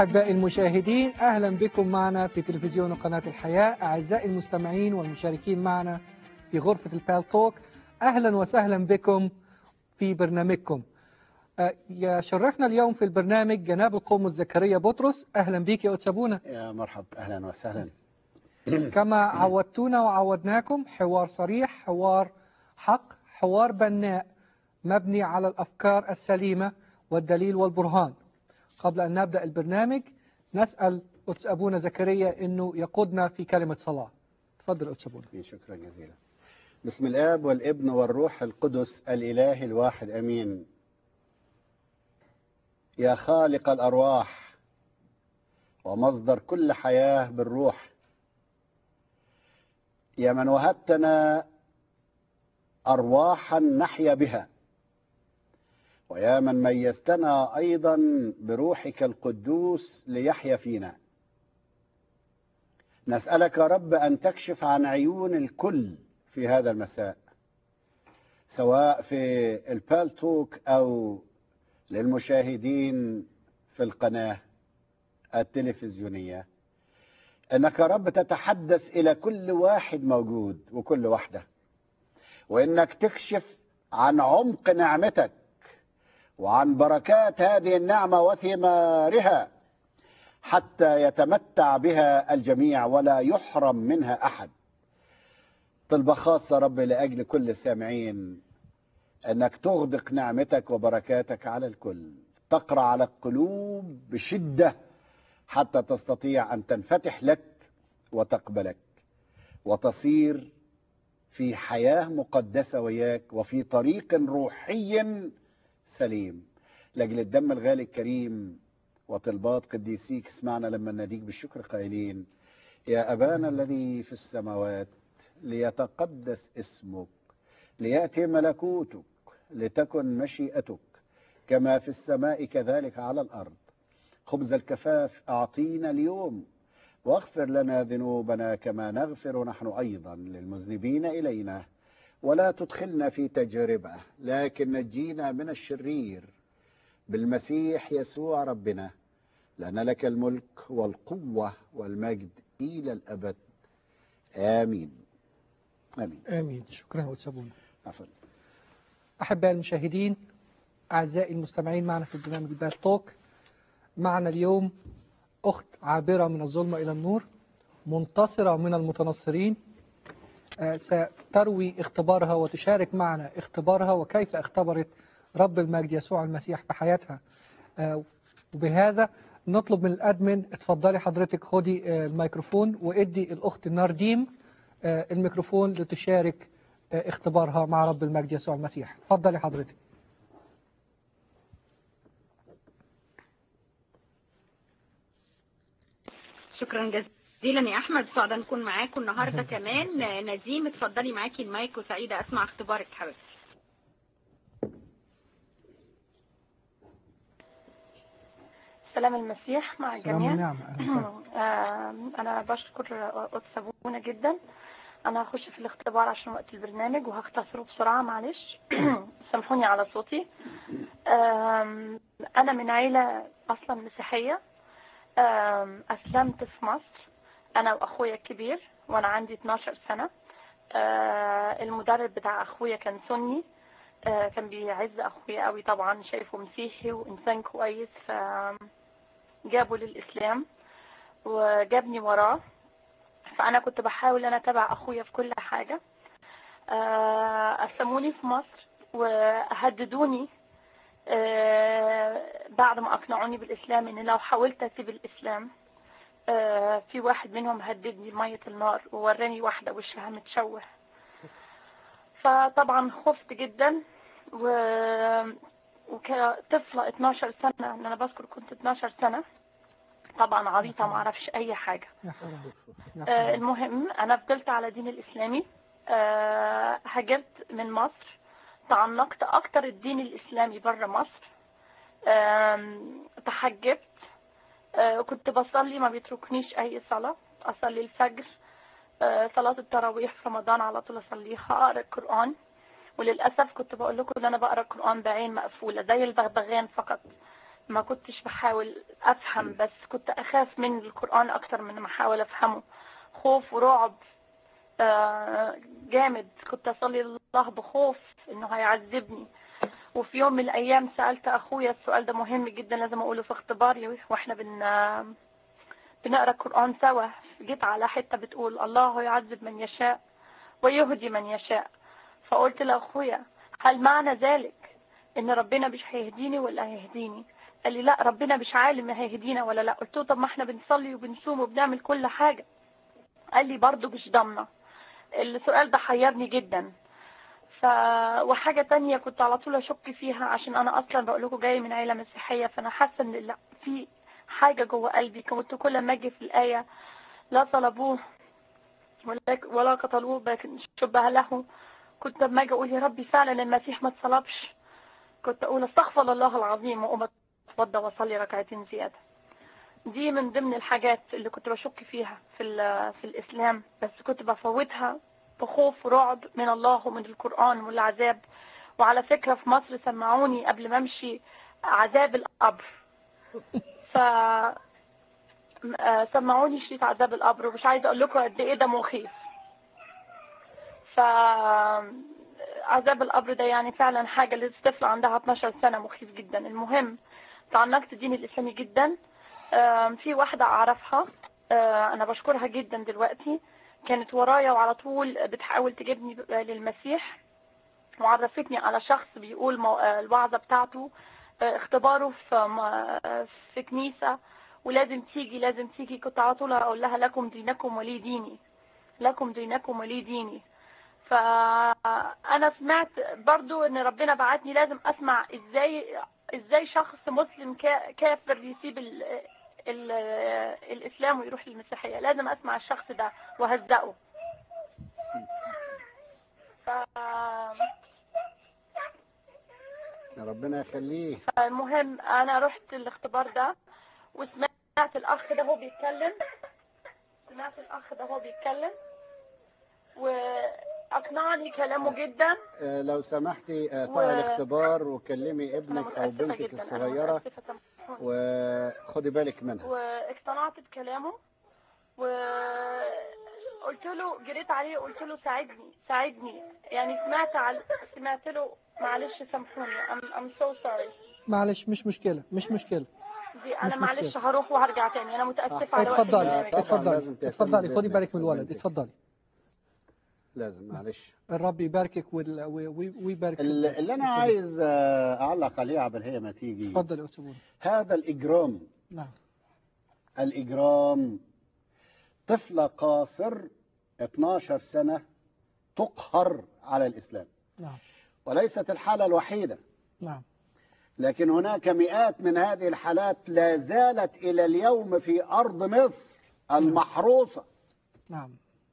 أحبائي المشاهدين أهلا بكم معنا في تلفزيون قناة الحياة أعزائي المستمعين والمشاركين معنا في غرفة البال توك أهلا وسهلا بكم في برنامجكم آه، يشرفنا اليوم في البرنامج جناب القوم زكريا بطرس أهلا بك يا أتسابونا يا مرحب أهلا وسهلا كما عودتونا وعودناكم حوار صريح حوار حق حوار بناء مبني على الأفكار السليمة والدليل والبرهان قبل أن نبدأ البرنامج نسأل قدس أبونا زكريا أنه يقودنا في كلمة صلاة تفضل قدس أبونا شكرا جزيلا بسم الآب والابن والروح القدس الإله الواحد أمين يا خالق الأرواح ومصدر كل حياة بالروح يا من وهبتنا أرواحا نحيا بها ويا من ميزتنا أيضا بروحك القدوس ليحيا فينا نسألك يا رب أن تكشف عن عيون الكل في هذا المساء سواء في البالتوك أو للمشاهدين في القناة التلفزيونية أنك يا رب تتحدث إلى كل واحد موجود وكل واحدة وإنك تكشف عن عمق نعمتك وعن بركات هذه النعمة وثمارها حتى يتمتع بها الجميع ولا يحرم منها أحد طلبة خاصة رب لأجل كل السامعين أنك تغدق نعمتك وبركاتك على الكل تقرأ على القلوب بشدة حتى تستطيع أن تنفتح لك وتقبلك وتصير في حياة مقدسة وياك وفي طريق روحي سليم لأجل الدم الغالي الكريم وطلبات قديسيك اسمعنا لما نديك بالشكر قائلين يا أبانا الذي في السماوات ليتقدس اسمك ليأتي ملكوتك لتكن مشيئتك كما في السماء كذلك على الأرض خبز الكفاف أعطينا اليوم واغفر لنا ذنوبنا كما نغفر نحن أيضا للمذنبين إلينا ولا تدخلنا في تجربة لكن نجينا من الشرير بالمسيح يسوع ربنا لأن لك الملك والقوة والمجد إلى الأبد آمين آمين آمين شكرا قدس أبونا عفوا أحبائي المشاهدين أعزائي المستمعين معنا في برنامج البال توك معنا اليوم أخت عابرة من الظلمة إلى النور منتصرة من المتنصرين آه، ستروي اختبارها وتشارك معنا اختبارها وكيف اختبرت رب المجد يسوع المسيح في حياتها آه، وبهذا نطلب من الأدمن اتفضلي حضرتك خدي آه، الميكروفون وادي الأخت نارديم آه، الميكروفون لتشارك آه، اختبارها مع رب المجد يسوع المسيح اتفضلي حضرتك شكرا جزيلا يا احمد سعدة نكون معاكم النهارده كمان نزيم اتفضلي معاكي المايك وسعيده اسمع اختبارك حبيبتي سلام المسيح مع سلام الجميع ونعمة أهلا وسهلا. آه، أنا بشكر قدس أبونا جدا أنا هخش في الاختبار عشان وقت البرنامج وهختصره بسرعة معلش سامحوني على صوتي آم، أنا من عيلة أصلا مسيحية آم، أسلمت في مصر أنا وأخويا الكبير وأنا عندي 12 سنة آه، المدرب بتاع أخويا كان سني آه، كان بيعز أخويا قوي طبعا شايفه مسيحي وإنسان كويس ف جابه للإسلام وجابني وراه فأنا كنت بحاول أنا أتابع أخويا في كل حاجة آه، أسلموني في مصر وهددوني آه، بعد ما أقنعوني بالإسلام إن لو حاولت أسيب الإسلام آه، في واحد منهم هددني بمية النار ووراني واحدة وشها متشوه فطبعا خفت جدا و وكطفلة 12 سنة ان انا بذكر كنت 12 سنة طبعا عبيطة ما اعرفش اي حاجة يا حرام يا آه، حرام. المهم انا فضلت على دين الاسلامي آه، هاجرت من مصر تعمقت اكتر الدين الاسلامي بره مصر آم، تحجبت آه، كنت بصلي ما بيتركنيش اي صلاة اصلي الفجر آه، صلاة التراويح في رمضان على طول اصليها اقرا القرآن وللاسف كنت بقول لكم ان انا بقرا القرآن بعين مقفولة زي البغبغان فقط ما كنتش بحاول افهم بس كنت اخاف من القرآن اكتر من ما احاول افهمه خوف ورعب آه، جامد كنت اصلي الله بخوف انه هيعذبني وفي يوم من الايام سالت اخويا السؤال ده مهم جدا لازم اقوله في اختباري واحنا بن بنقرا القران سوا جيت على حته بتقول الله يعذب من يشاء ويهدي من يشاء فقلت لاخويا هل معنى ذلك ان ربنا مش هيهديني ولا هيهديني قال لي لا ربنا مش عالم هيهدينا ولا لا قلت له طب ما احنا بنصلي وبنصوم وبنعمل كل حاجه قال لي برضه مش ضامنه السؤال ده حيرني جدا ف وحاجة تانية كنت على طول أشك فيها عشان أنا أصلا بقول لكم جاي من عيلة مسيحية فأنا حاسة إن لا في حاجة جوه قلبي كنت كل ما أجي في الآية لا طلبوه ولا ولا قتلوه لكن شبه له كنت لما أجي أقول يا ربي فعلا المسيح ما اتصلبش كنت أقول استغفر الله العظيم وأقوم أتوضى وأصلي ركعتين زيادة دي من ضمن الحاجات اللي كنت بشك فيها في ال- في الإسلام بس كنت بفوتها بخوف ورعب من الله ومن القرآن والعذاب وعلى فكرة في مصر سمعوني قبل ما امشي عذاب القبر ف م- آه، سمعوني شريط عذاب القبر ومش عايزه اقول لكم قد ايه ده مخيف ف عذاب القبر ده يعني فعلا حاجه للطفل عندها 12 سنه مخيف جدا المهم تعمقت الدين الاسلامي جدا آم، في واحده اعرفها آه، انا بشكرها جدا دلوقتي كانت ورايا وعلى طول بتحاول تجيبني للمسيح وعرفتني على شخص بيقول مو- آه، الوعظة بتاعته آه، اختباره في م- آه، في كنيسة ولازم تيجي لازم تيجي كنت على طول اقول لها لكم دينكم ولي ديني لكم دينكم ولي ديني فانا سمعت برضو ان ربنا بعتني لازم اسمع ازاي ازاي شخص مسلم كا- كافر يسيب ال ال الاسلام ويروح للمسيحيه لازم اسمع الشخص ده وهزقه ف ربنا يخليه المهم انا رحت الاختبار ده وسمعت الاخ ده هو بيتكلم سمعت الاخ ده هو بيتكلم واقنعني كلامه جدا آه، لو سمحتي آه، و- طلعي الاختبار وكلمي انا ابنك او متاسفه بنتك جدا انا الصغيره متاسفه سامحوني. وخدي بالك منها واقتنعت بكلامه وقلت له جريت عليه وقلت له ساعدني ساعدني يعني سمعت على سمعت له معلش سامحوني I'm, I'm so sorry معلش مش مشكلة مش مشكلة دي انا مش معلش مشكلة. هروح وهرجع تاني انا متاسفه أحسن. على وقت اتفضلي لا، البرنامج طبعاً اتفضلي لازم تهتمي اتفضلي خدي بابنك بالك من الولد وبنتك. اتفضلي لازم معلش الرب يباركك وال- و- و- ويبارك في اللي اللي انا اتفضلي. عايز آه، اعلق عليه قبل هي ما تيجي اتفضل يا أستاذ بوني. هذا الاجرام نعم الإجرام طفلة قاصر 12 سنة تقهر على الإسلام نعم وليست الحالة الوحيدة نعم لكن هناك مئات من هذه الحالات لا زالت إلى اليوم في أرض مصر المحروسة نعم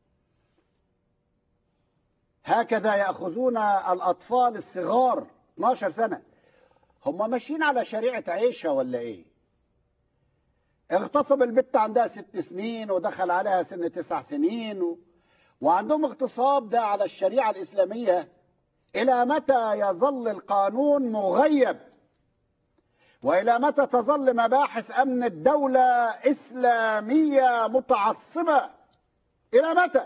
هكذا يأخذون الأطفال الصغار 12 سنة هم ماشيين على شريعة عيشة ولا إيه اغتصب البت عندها ست سنين ودخل عليها سن تسع سنين و... وعندهم اغتصاب ده على الشريعة الإسلامية إلى متى يظل القانون مغيب وإلى متى تظل مباحث أمن الدولة إسلامية متعصبة إلى متى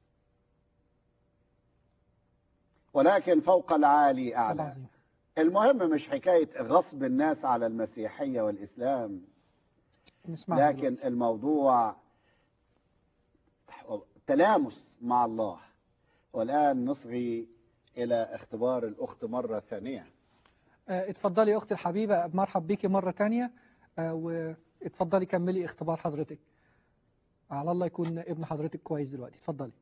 ولكن فوق العالي أعلى عظيم. المهم مش حكاية غصب الناس على المسيحية والإسلام نسمع لكن الموضوع تلامس مع الله والآن نصغي إلى اختبار الأخت مرة ثانية آه، اتفضلي يا أختي الحبيبة مرحب بيكي مرة تانية آه، واتفضلي كملي اختبار حضرتك على الله يكون ابن حضرتك كويس دلوقتي اتفضلي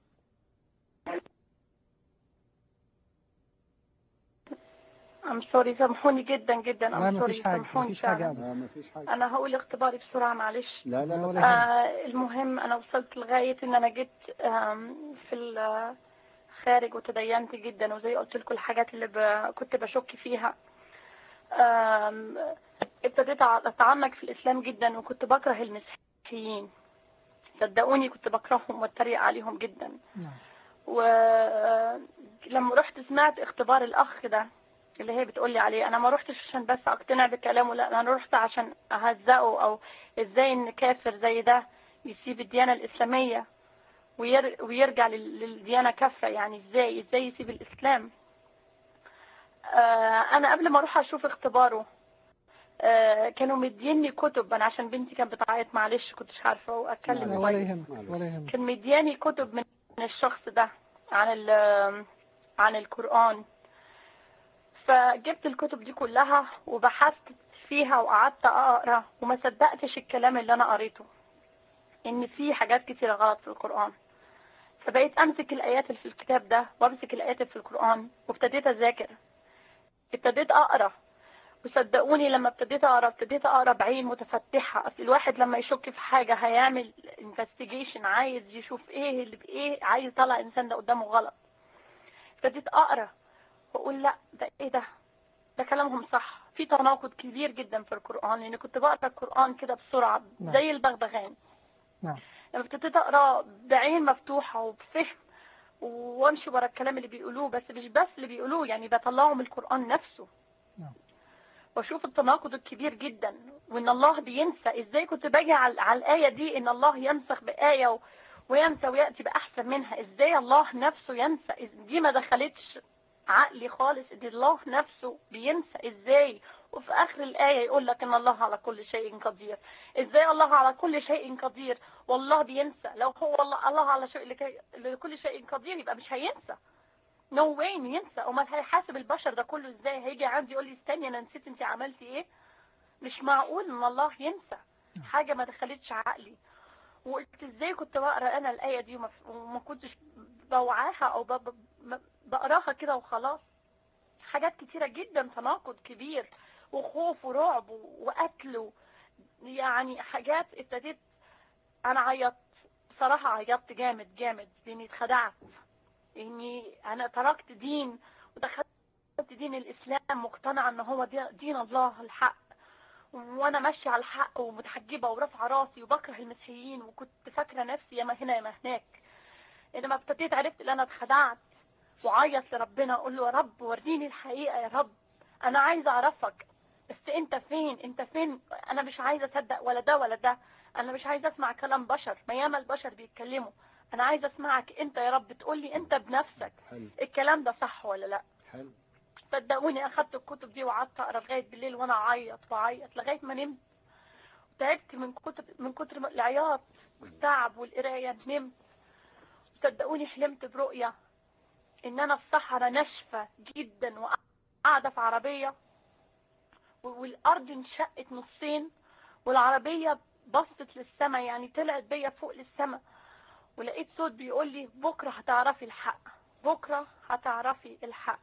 I'm sorry سامحوني جدا جدا لا I'm sorry مفيش حاجة سامحوني مفيش حاجة فعلا. أبدا لا ما فيش حاجة انا هقول اختباري بسرعه معلش لا لا لا لا ولا تفضل. آه المهم انا وصلت لغايه ان انا جيت آم، في الخارج وتدينت جدا وزي قلت لكم الحاجات اللي ب... كنت بشك فيها آم، ابتديت أع- اتعمق في الاسلام جدا وكنت بكره المسيحيين صدقوني كنت بكرههم واتريق عليهم جدا نعم ولما رحت سمعت اختبار الاخ ده اللي هي بتقولي عليه انا ما روحتش عشان بس اقتنع بكلامه لا انا رحت عشان اهزقه او ازاي ان كافر زي ده يسيب الديانة الاسلامية وير ويرجع لل- للديانة كافرة يعني ازاي ازاي يسيب الاسلام آه انا قبل ما اروح اشوف اختباره آه كانوا مديني كتب انا عشان بنتي كانت بتعيط معلش كنتش عارفه لا، اتكلم ولا كويس يهمك ولا يهمك كان مدياني كتب من الشخص ده عن ال- عن القرآن فجبت الكتب دي كلها وبحثت فيها وقعدت اقرا وما صدقتش الكلام اللي انا قريته ان في حاجات كتيرة غلط في القرآن فبقيت امسك الايات اللي في الكتاب ده وامسك الايات اللي في القرآن وابتديت اذاكر ابتديت اقرا وصدقوني لما ابتديت اقرا ابتديت اقرا بعين متفتحه اصل الواحد لما يشك في حاجه هيعمل انفستيجيشن عايز يشوف ايه اللي بايه عايز يطلع الانسان ده قدامه غلط ابتديت اقرا واقول لا ده ايه ده ده كلامهم صح في تناقض كبير جدا في القران لان كنت بقرا القران كده بسرعه نعم. زي البغبغان نعم لما ابتديت اقرا بعين مفتوحه وبفهم وامشي ورا الكلام اللي بيقولوه بس مش بس اللي بيقولوه يعني بطلعه من القران نفسه نعم. واشوف التناقض الكبير جدا وان الله بينسى ازاي كنت باجي على, على الايه دي ان الله ينسخ بايه و... وينسى وياتي باحسن منها ازاي الله نفسه ينسى إز- دي ما دخلتش عقلي خالص ان الله نفسه بينسى ازاي وفي اخر الايه يقول لك ان الله على كل شيء قدير ازاي الله على كل شيء قدير والله بينسى لو هو الله, الله على شيء لكي- لكل شيء قدير يبقى مش هينسى نو no وين ينسى امال هيحاسب البشر ده كله ازاي هيجي عندي يقول لي استني انا نسيت انت عملتي ايه مش معقول ان الله ينسى حاجه ما دخلتش عقلي وقلت ازاي كنت بقرا انا الايه دي وما, وما كنتش بوعاها او ب- ب- ب- بقراها كده وخلاص حاجات كتيره جدا تناقض كبير وخوف ورعب وقتل و- يعني حاجات ابتديت انا عيطت بصراحه عيطت جامد جامد لاني اتخدعت اني انا تركت دين ودخلت دين الاسلام مقتنعه ان هو دي- دين الله الحق وانا ماشيه على الحق ومتحجبه ورافعه راسي وبكره المسيحيين وكنت فاكره نفسي ياما هنا ياما هناك انما ابتديت عرفت ان انا اتخدعت وعيط لربنا اقول له يا رب وريني الحقيقه يا رب انا عايزه اعرفك بس انت فين انت فين انا مش عايزه اصدق ولا ده ولا ده انا مش عايزه اسمع كلام بشر ما ياما البشر بيتكلموا انا عايزه اسمعك انت يا رب تقول لي انت بنفسك حلو الكلام ده صح ولا لا حلو صدقوني اخدت الكتب دي وقعدت اقرا لغايه بالليل وانا اعيط واعيط لغايه ما نمت تعبت من كتب من كتر ما- العياط والتعب والقرايه نمت صدقوني حلمت برؤيه ان انا في صحراء ناشفه جدا وقاعده في عربيه و- والارض انشقت نصين والعربيه بصت للسماء يعني طلعت بيا فوق للسماء ولقيت صوت بيقول لي بكره هتعرفي الحق بكره هتعرفي الحق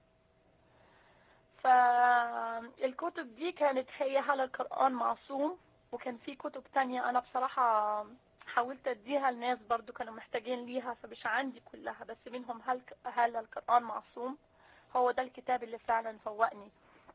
فالكتب دي كانت هي هل القرآن معصوم وكان في كتب تانية أنا بصراحة حاولت أديها لناس برضو كانوا محتاجين ليها فمش عندي كلها بس منهم هل هل القرآن معصوم هو ده الكتاب اللي فعلا فوقني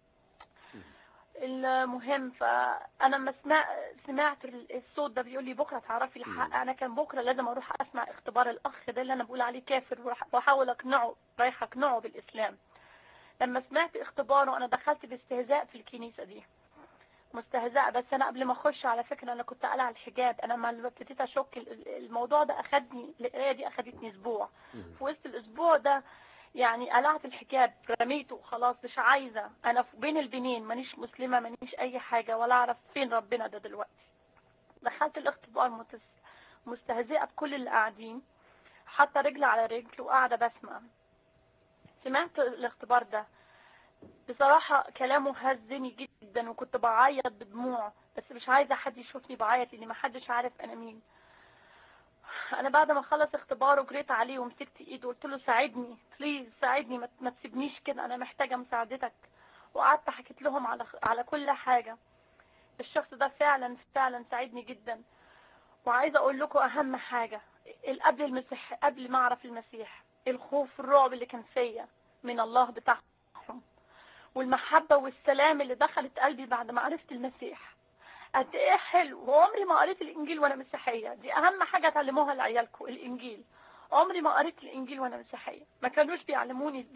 المهم فأنا لما سمع سمعت الصوت ده بيقول لي بكرة تعرفي الحق أنا كان بكرة لازم أروح أسمع اختبار الأخ ده اللي أنا بقول عليه كافر وأح- وأحاول أقنعه رايح أقنعه بالإسلام لما سمعت اختباره انا دخلت باستهزاء في الكنيسة دي مستهزأة بس انا قبل ما اخش على فكرة انا كنت قلع الحجاب انا لما ابتديت اشك ال- ال- الموضوع ده اخدني القراية دي اخدتني اسبوع في وسط الاسبوع ده يعني قلعت الحجاب رميته خلاص مش عايزة انا في- بين البنين مانيش مسلمة مانيش اي حاجة ولا اعرف فين ربنا ده دلوقتي دخلت الاختبار متس- مستهزئة بكل اللي قاعدين حاطة رجل على رجل وقاعدة بسمع سمعت الاختبار ده بصراحة كلامه هزني جدا وكنت بعيط بدموع بس مش عايزة حد يشوفني بعيط لأن محدش عارف أنا مين أنا بعد ما خلص اختباره جريت عليه ومسكت إيده وقلت له ساعدني بليز ساعدني ما ما تسيبنيش كده أنا محتاجة مساعدتك وقعدت حكيت لهم على على كل حاجة الشخص ده فعلا فعلا ساعدني جدا وعايزة أقول لكم أهم حاجة قبل المسيح قبل ما أعرف المسيح الخوف الرعب اللي كان فيا من الله بتاعهم والمحبة والسلام اللي دخلت قلبي بعد ما عرفت المسيح قد ايه حلو وعمري ما قريت الانجيل وانا مسيحية دي اهم حاجة تعلموها لعيالكم الانجيل عمري ما قريت الانجيل وانا مسيحية ما كانوش بيعلموني في بيتي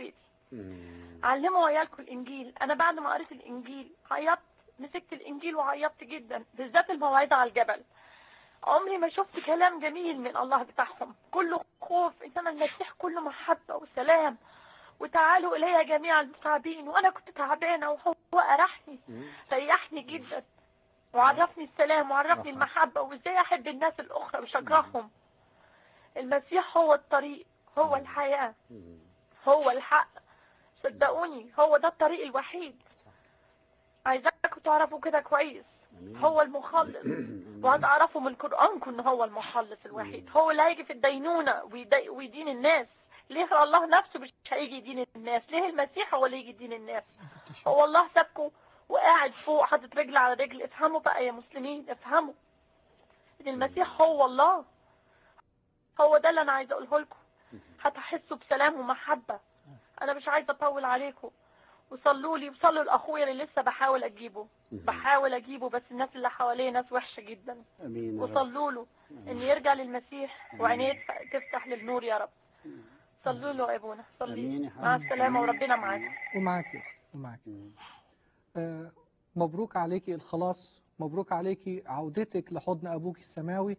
مم. علموا عيالكم الانجيل انا بعد ما قريت الانجيل عيطت مسكت الانجيل وعيطت جدا بالذات الموعظه على الجبل عمري ما شفت كلام جميل من الله بتاعهم كله خوف انما المسيح كله محبه وسلام وتعالوا الي جميع المتعبين وانا كنت تعبانه وهو ارحني مم. ريحني جدا وعرفني السلام وعرفني آه. المحبه وازاي احب الناس الاخرى وشجعهم المسيح هو الطريق هو الحياه مم. هو الحق صدقوني هو ده الطريق الوحيد عايزاكم تعرفوا كده كويس أمين. هو المخلص وهتعرفوا من قرآنكم ان هو المخلص الوحيد هو اللي هيجي في الدينونة ويدي- ويدين الناس ليه الله نفسه مش هيجي يدين الناس ليه المسيح هو اللي يجي يدين الناس هو الله سابكم وقاعد فوق حاطط رجل على رجل افهموا بقى يا مسلمين افهموا ان المسيح هو الله هو ده اللي انا عايزه اقوله لكم هتحسوا بسلام ومحبه انا مش عايزه اطول عليكم وصلوا لي وصلوا لاخويا اللي لسه بحاول اجيبه بحاول اجيبه بس الناس اللي حواليه ناس وحشه جدا امين يا رب. وصلوا له ان يرجع للمسيح وعينيه تف- تفتح للنور يا رب صلوا له يا ابونا آمين يا صلي مع حبيبي. السلامه وربنا معاكم ومعاك يا أختي ومعاك مم. آه، مبروك عليكي الخلاص مبروك عليكي عودتك لحضن أبوك السماوي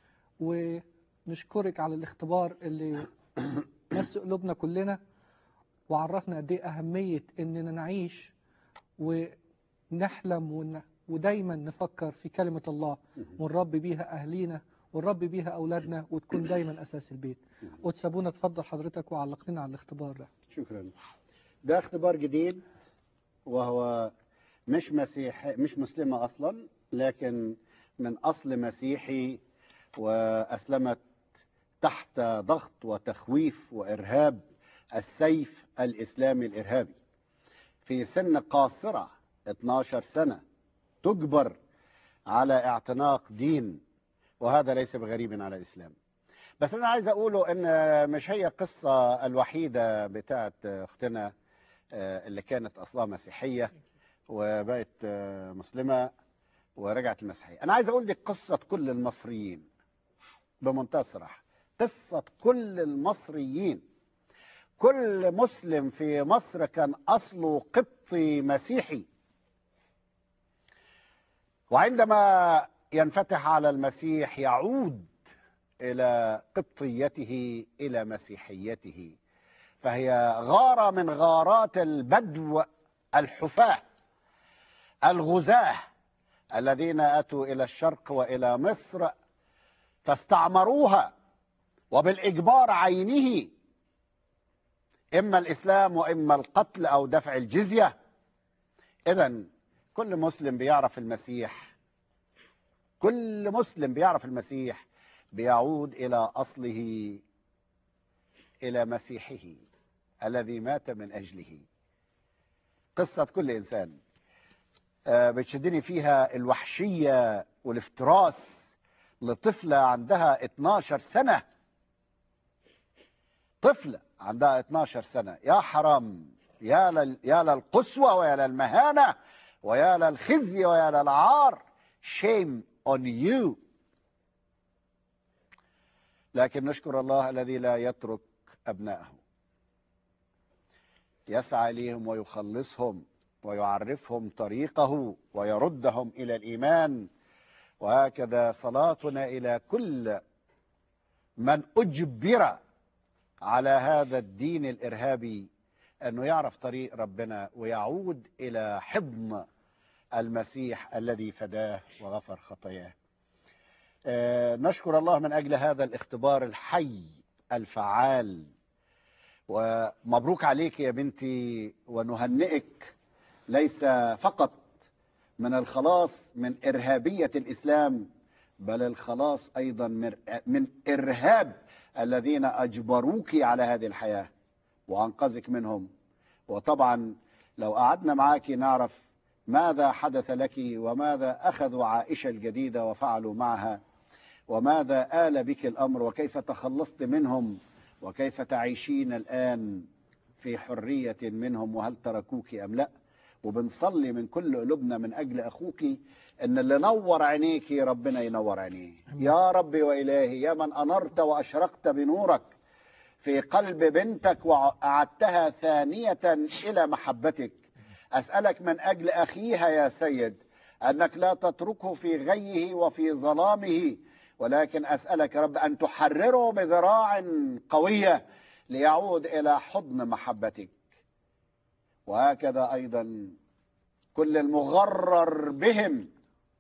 ونشكرك على الاختبار اللي مس قلوبنا كلنا وعرفنا قد ايه أهمية إننا نعيش ونحلم ون... ودايما نفكر في كلمة الله ونربي بيها أهلينا ونربي بيها أولادنا وتكون دايما أساس البيت وتسابونا تفضل حضرتك وعلق لنا على الاختبار ده شكرا ده اختبار جديد وهو مش مسيحي مش مسلمة أصلا لكن من أصل مسيحي وأسلمت تحت ضغط وتخويف وإرهاب السيف الإسلامي الإرهابي في سن قاصرة 12 سنة تجبر على اعتناق دين وهذا ليس بغريب على الإسلام بس أنا عايز أقوله أن مش هي القصة الوحيدة بتاعت أختنا آه، اللي كانت أصلها مسيحية وبقت آه، مسلمة ورجعت المسيحية أنا عايز أقول لك قصة كل المصريين بمنتهى الصراحة قصة كل المصريين كل مسلم في مصر كان أصله قبطي مسيحي وعندما ينفتح على المسيح يعود إلى قبطيته إلى مسيحيته فهي غارة من غارات البدو الحفاة الغزاة الذين أتوا إلى الشرق وإلى مصر فاستعمروها وبالإجبار عينه إما الإسلام وإما القتل أو دفع الجزية إذا كل مسلم بيعرف المسيح كل مسلم بيعرف المسيح بيعود إلى أصله إلى مسيحه الذي مات من أجله قصة كل إنسان آه، بتشدني فيها الوحشية والافتراس لطفلة عندها 12 سنة طفلة عندها 12 سنة يا حرام يا لل... يا للقسوة ويا للمهانة ويا للخزي ويا للعار shame on you لكن نشكر الله الذي لا يترك أبنائه يسعى إليهم ويخلصهم ويعرفهم طريقه ويردهم إلى الإيمان وهكذا صلاتنا إلى كل من أجبر على هذا الدين الإرهابي أنه يعرف طريق ربنا ويعود إلى حضن المسيح الذي فداه وغفر خطاياه آه، نشكر الله من أجل هذا الاختبار الحي الفعال ومبروك عليك يا بنتي ونهنئك ليس فقط من الخلاص من إرهابية الإسلام بل الخلاص أيضا من- من إرهاب الذين أجبروك على هذه الحياة وأنقذك منهم وطبعا لو قعدنا معاك نعرف ماذا حدث لك وماذا أخذوا عائشة الجديدة وفعلوا معها وماذا آل بك الأمر وكيف تخلصت منهم وكيف تعيشين الآن في حرية منهم وهل تركوك أم لا وبنصلي من كل قلوبنا من أجل أخوك إن اللي نور عينيك ربنا ينور عينيه يا ربي وإلهي يا من أنرت وأشرقت بنورك في قلب بنتك وأعدتها ثانية إلى محبتك أسألك من أجل أخيها يا سيد أنك لا تتركه في غيه وفي ظلامه ولكن أسألك يا رب أن تحرره بذراع قوية ليعود إلى حضن محبتك وهكذا أيضا كل المغرر بهم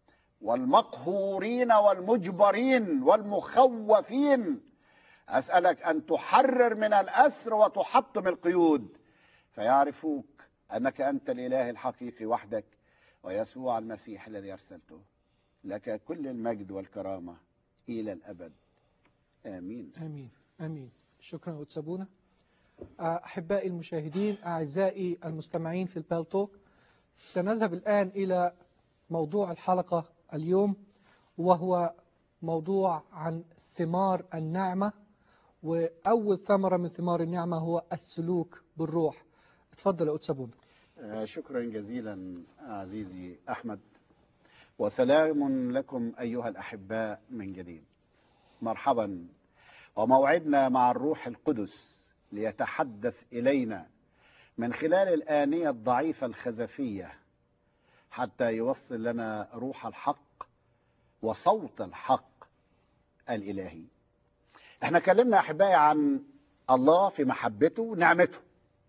والمقهورين والمجبرين والمخوفين أسألك أن تحرر من الأسر وتحطم القيود فيعرفوك أنك أنت الإله الحقيقي وحدك ويسوع المسيح الذي أرسلته لك كل المجد والكرامة إلى الأبد آمين آمين آمين شكرا وتسابونا أحبائي المشاهدين أعزائي المستمعين في البالتوك سنذهب الآن إلى موضوع الحلقة اليوم وهو موضوع عن ثمار النعمة وأول ثمرة من ثمار النعمة هو السلوك بالروح تفضل يا أتسابونا آه، شكرا جزيلا عزيزي أحمد وسلام لكم أيها الأحباء من جديد مرحبا وموعدنا مع الروح القدس ليتحدث إلينا من خلال الآنية الضعيفة الخزفية حتى يوصل لنا روح الحق وصوت الحق الإلهي احنا كلمنا أحبائي عن الله في محبته ونعمته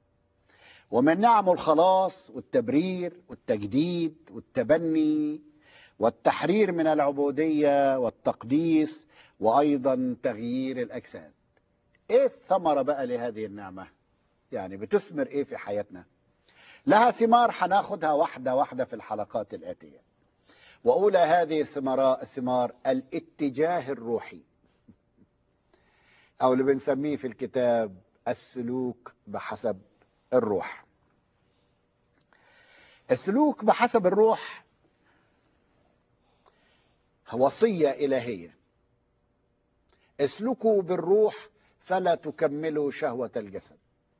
ومن نعمه الخلاص والتبرير والتجديد والتبني والتحرير من العبودية والتقديس وأيضا تغيير الأجساد إيه الثمرة بقى لهذه النعمة يعني بتثمر إيه في حياتنا لها ثمار هناخدها واحدة واحدة في الحلقات الآتية وأولى هذه الثمار الثمار الاتجاه الروحي أو اللي بنسميه في الكتاب السلوك بحسب الروح السلوك بحسب الروح وصية إلهية اسلكوا بالروح فلا تكملوا شهوة الجسد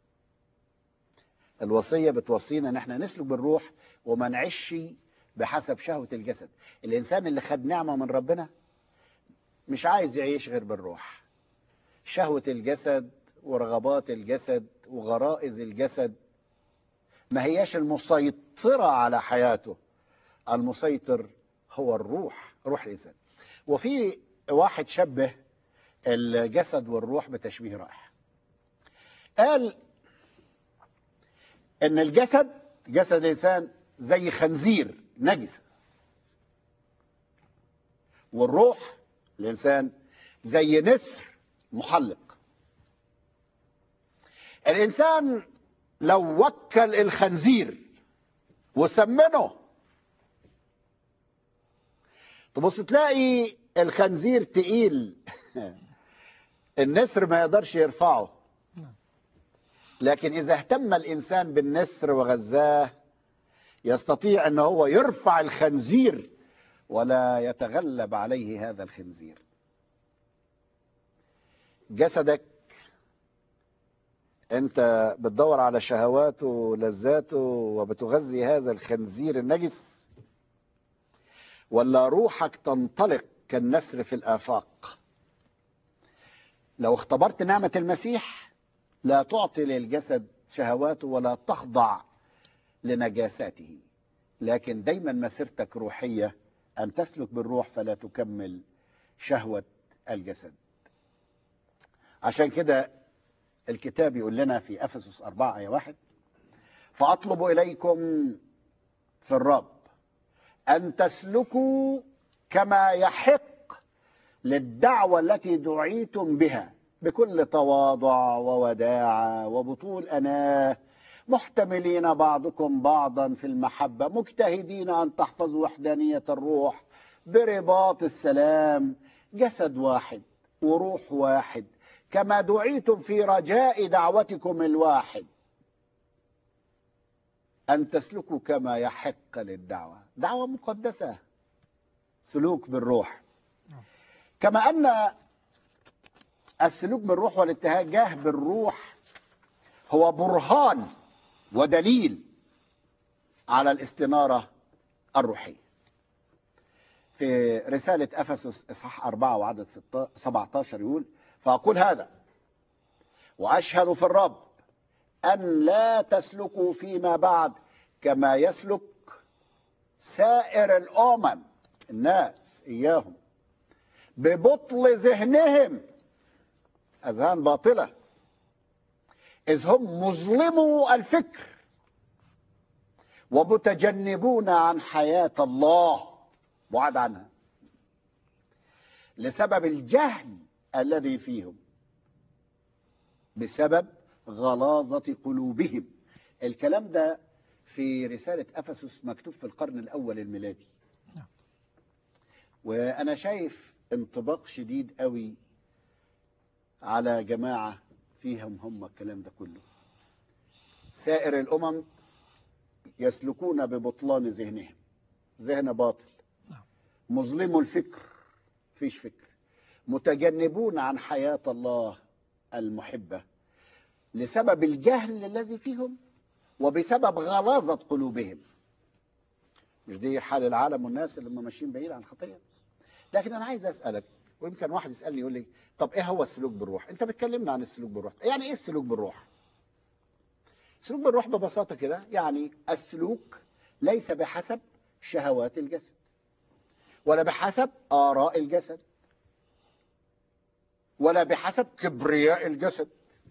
الوصية بتوصينا ان احنا نسلك بالروح وما نعيش بحسب شهوة الجسد الانسان اللي خد نعمة من ربنا مش عايز يعيش غير بالروح شهوة الجسد ورغبات الجسد وغرائز الجسد ما هياش المسيطرة على حياته المسيطر هو الروح روح الإنسان وفي واحد شبه الجسد والروح بتشبيه رائع قال ان الجسد جسد الانسان زي خنزير نجس والروح الانسان زي نسر محلق الانسان لو وكل الخنزير وسمنه تبص تلاقي الخنزير تقيل النسر ما يقدرش يرفعه لكن إذا اهتم الإنسان بالنسر وغذاه يستطيع أن هو يرفع الخنزير ولا يتغلب عليه هذا الخنزير جسدك أنت بتدور على شهواته ولذاته وبتغذي هذا الخنزير النجس ولا روحك تنطلق كالنسر في الآفاق لو اختبرت نعمة المسيح لا تعطي للجسد شهواته ولا تخضع لنجاساته لكن دايما مسيرتك روحية أن تسلك بالروح فلا تكمل شهوة الجسد عشان كده الكتاب يقول لنا في أفسس 4 آية 1 فأطلب إليكم في الرب أن تسلكوا كما يحق للدعوة التي دعيتم بها بكل تواضع ووداعة وبطول أناه محتملين بعضكم بعضا في المحبة مجتهدين أن تحفظوا وحدانية الروح برباط السلام جسد واحد وروح واحد كما دعيتم في رجاء دعوتكم الواحد أن تسلكوا كما يحق للدعوة دعوة مقدسة سلوك بالروح كما أن السلوك بالروح والاتجاه بالروح هو برهان ودليل على الاستنارة الروحية في رسالة أفسس إصحاح 4 وعدد 17 يقول فأقول هذا وأشهد في الرب أن لا تسلكوا فيما بعد كما يسلك سائر الأمم الناس إياهم ببطل ذهنهم أذهان باطلة إذ هم مظلمو الفكر ومتجنبون عن حياة الله بعد عنها لسبب الجهل الذي فيهم بسبب غلاظة قلوبهم الكلام ده في رسالة أفسس مكتوب في القرن الأول الميلادي نعم. وأنا شايف انطباق شديد قوي على جماعة فيهم هم الكلام ده كله سائر الأمم يسلكون ببطلان ذهنهم ذهن باطل نعم. مظلم الفكر فيش فكر متجنبون عن حياة الله المحبة لسبب الجهل الذي فيهم وبسبب غلاظة قلوبهم مش دي حال العالم والناس اللي هم ماشيين بعيد عن الخطية لكن أنا عايز أسألك ويمكن واحد يسألني يقول لي طب إيه هو السلوك بالروح أنت بتكلمنا عن السلوك بالروح يعني إيه السلوك بالروح السلوك بالروح ببساطة كده يعني السلوك ليس بحسب شهوات الجسد ولا بحسب آراء الجسد ولا بحسب كبرياء الجسد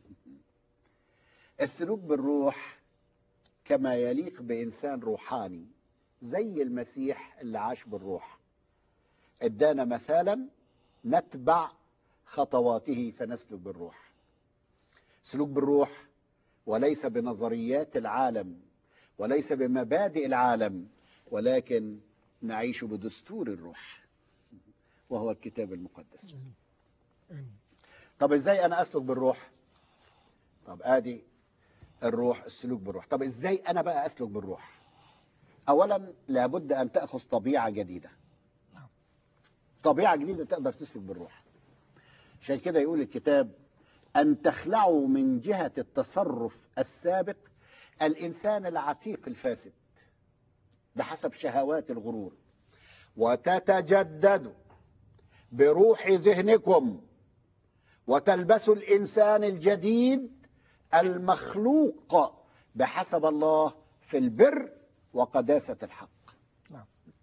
السلوك بالروح كما يليق بإنسان روحاني زي المسيح اللي عاش بالروح ادانا مثالا نتبع خطواته فنسلك بالروح سلوك بالروح وليس بنظريات العالم وليس بمبادئ العالم ولكن نعيش بدستور الروح وهو الكتاب المقدس طب ازاي انا اسلك بالروح طب ادي الروح السلوك بالروح طب ازاي انا بقى اسلك بالروح اولا لابد ان تاخذ طبيعه جديده نعم. طبيعه جديده تقدر تسلك بالروح عشان كده يقول الكتاب ان تخلعوا من جهه التصرف السابق الانسان العتيق الفاسد بحسب شهوات الغرور وتتجددوا بروح ذهنكم وتلبسوا الانسان الجديد المخلوق بحسب الله في البر وقداسه الحق نعم.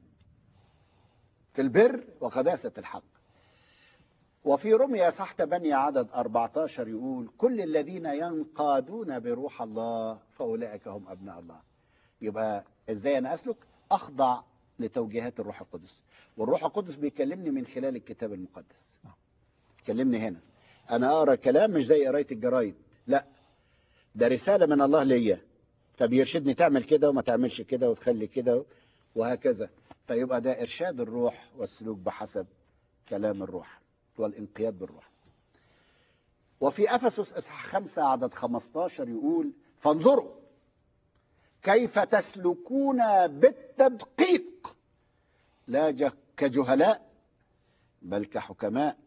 في البر وقداسه الحق وفي رمية صح 8 عدد 14 يقول كل الذين ينقادون بروح الله فأولئك هم أبناء الله يبقى إزاي أنا أسلك أخضع لتوجيهات الروح القدس والروح القدس بيكلمني من خلال الكتاب المقدس نعم. كلمني هنا أنا أقرأ كلام مش زي قراية الجرايد لا ده رسالة من الله ليا فبيرشدني تعمل كده وما تعملش كده وتخلي كده وهكذا فيبقى ده إرشاد الروح والسلوك بحسب كلام الروح والانقياد بالروح وفي أفسس إصحاح 5 عدد 15 يقول فانظروا كيف تسلكون بالتدقيق لا ج- كجهلاء بل كحكماء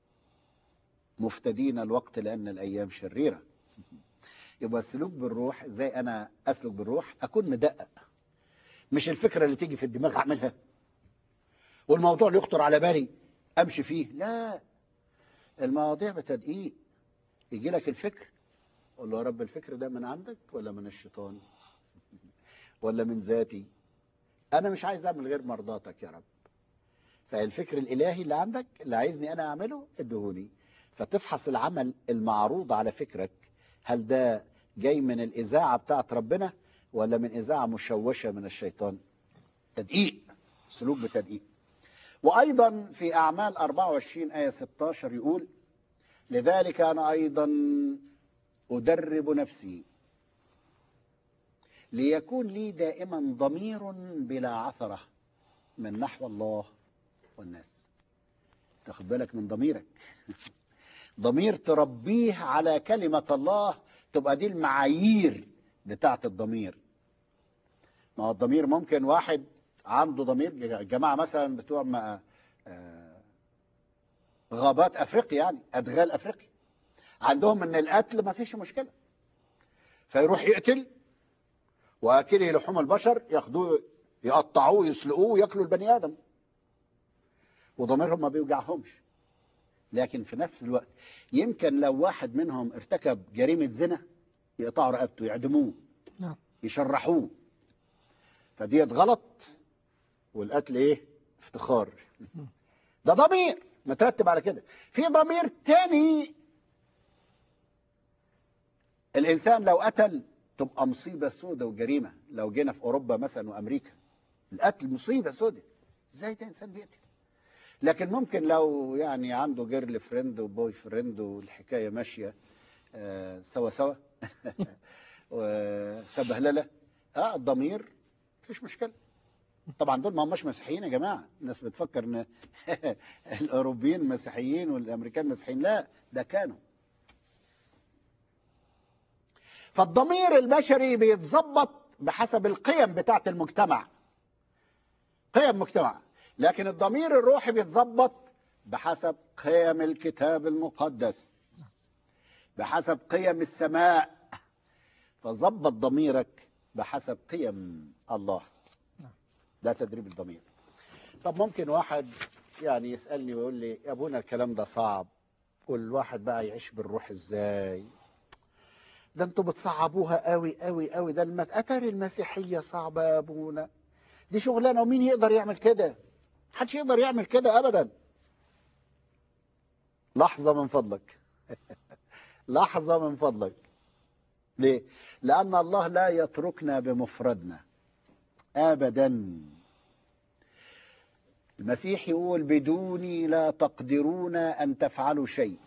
مفتدين الوقت لأن الأيام شريرة يبقى السلوك بالروح ازاي أنا أسلك بالروح أكون مدقق مش الفكرة اللي تيجي في الدماغ أعملها والموضوع اللي يخطر على بالي امشي فيه لا المواضيع بتدقيق يجي لك الفكر قول له يا رب الفكر ده من عندك ولا من الشيطان ولا من ذاتي انا مش عايز اعمل غير مرضاتك يا رب فالفكر الالهي اللي عندك اللي عايزني انا اعمله ادهوني فتفحص العمل المعروض على فكرك هل ده جاي من الاذاعه بتاعت ربنا ولا من اذاعه مشوشه من الشيطان تدقيق سلوك بتدقيق وأيضا في أعمال 24 آية 16 يقول لذلك أنا أيضا أدرب نفسي ليكون لي دائما ضمير بلا عثرة من نحو الله والناس تاخد بالك من ضميرك ضمير تربيه على كلمة الله تبقى دي المعايير بتاعت الضمير ما هو الضمير ممكن واحد عنده ضمير جماعة مثلا بتوع ما آه، غابات أفريقيا يعني أدغال أفريقيا عندهم ان القتل ما فيش مشكلة فيروح يقتل وأكله لحوم البشر ياخدوه يقطعوه يسلقوه وياكلوا البني آدم وضميرهم ما بيوجعهمش لكن في نفس الوقت يمكن لو واحد منهم ارتكب جريمة زنا يقطعوا رقبته يعدموه نعم يشرحوه فديت غلط والقتل ايه افتخار ده ضمير مترتب على كده في ضمير تاني الانسان لو قتل تبقى مصيبه سودة وجريمه لو جينا في اوروبا مثلا وامريكا القتل مصيبه سودة ازاي ده انسان بيقتل لكن ممكن لو يعني عنده جيرل فريند وبوي فريند والحكايه ماشيه آه، سوا سوا وسبهلله اه الضمير مفيش مشكله طبعا دول ما هماش مسيحيين يا جماعه الناس بتفكر ان الاوروبيين مسيحيين والامريكان مسيحيين لا ده كانوا فالضمير البشري بيتظبط بحسب القيم بتاعت المجتمع قيم مجتمع لكن الضمير الروحي بيتظبط بحسب قيم الكتاب المقدس بحسب قيم السماء فظبط ضميرك بحسب قيم الله ده تدريب الضمير طب ممكن واحد يعني يسألني ويقول لي يا ابونا الكلام ده صعب والواحد بقى يعيش بالروح ازاي ده انتوا بتصعبوها قوي قوي قوي ده المت... اتاري المسيحيه صعبه يا ابونا دي شغلانه ومين يقدر يعمل كده محدش يقدر يعمل كده ابدا لحظه من فضلك لحظه من فضلك ليه لان الله لا يتركنا بمفردنا ابدا المسيح يقول بدوني لا تقدرون ان تفعلوا شيء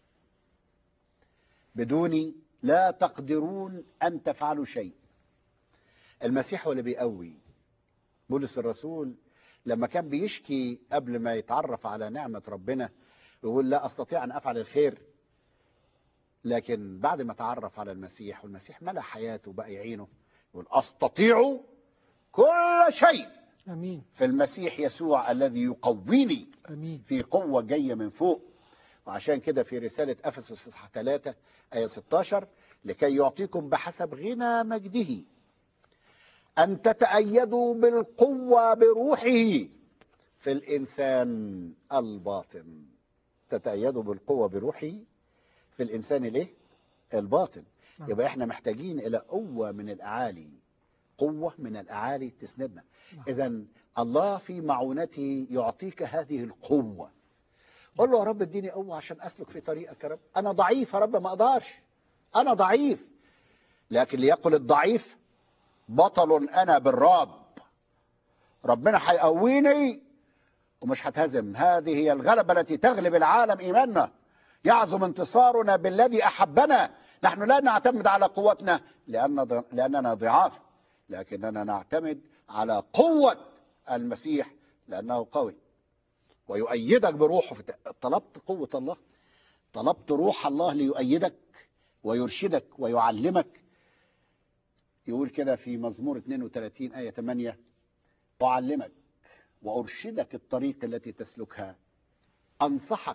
بدوني لا تقدرون ان تفعلوا شيء المسيح هو اللي بيقوي بولس الرسول لما كان بيشكي قبل ما يتعرف على نعمه ربنا يقول لا استطيع ان افعل الخير لكن بعد ما تعرف على المسيح والمسيح ملا حياته بقى يعينه يقول استطيع كل شيء امين في المسيح يسوع الذي يقويني امين في قوة جاية من فوق وعشان كده في رسالة أفسس إصحاح 3 آية 16 لكي يعطيكم بحسب غنى مجده أن تتأيدوا بالقوة بروحه في الإنسان الباطن تتأيدوا بالقوة بروحه في الإنسان الإيه؟ الباطن نعم. يبقى إحنا محتاجين إلى قوة من الأعالي قوة من الأعالي تسندنا نعم. إذا الله في معونته يعطيك هذه القوة قول له يا رب اديني قوة عشان أسلك في طريقك يا رب أنا ضعيف يا رب ما أقدرش أنا ضعيف لكن ليقل الضعيف بطل أنا بالرب ربنا هيقويني ومش هتهزم هذه هي الغلبة التي تغلب العالم إيماننا يعظم انتصارنا بالذي أحبنا نحن لا نعتمد على قوتنا لأن لأننا ضعاف لكننا نعتمد على قوة المسيح لأنه قوي ويؤيدك بروحه في طلبت قوة الله طلبت روح الله ليؤيدك ويرشدك ويعلمك يقول كده في مزمور 32 آية 8 أعلمك وأرشدك الطريق التي تسلكها أنصحك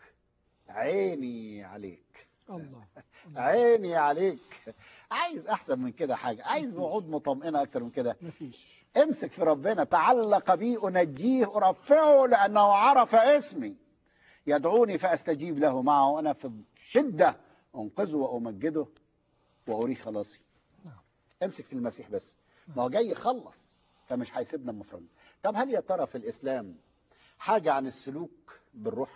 عيني عليك الله عيني عليك عايز أحسن من كده حاجة عايز وعود مطمئنة أكتر من كده مفيش امسك في ربنا تعلق بي أنجيه أرفعه لأنه عرف اسمي يدعوني فأستجيب له معه أنا في شدة أنقذه وأمجده وأريه خلاصي نعم. امسك في المسيح بس ما هو جاي يخلص فمش هيسيبنا مفرد طب هل يا ترى في الإسلام حاجة عن السلوك بالروح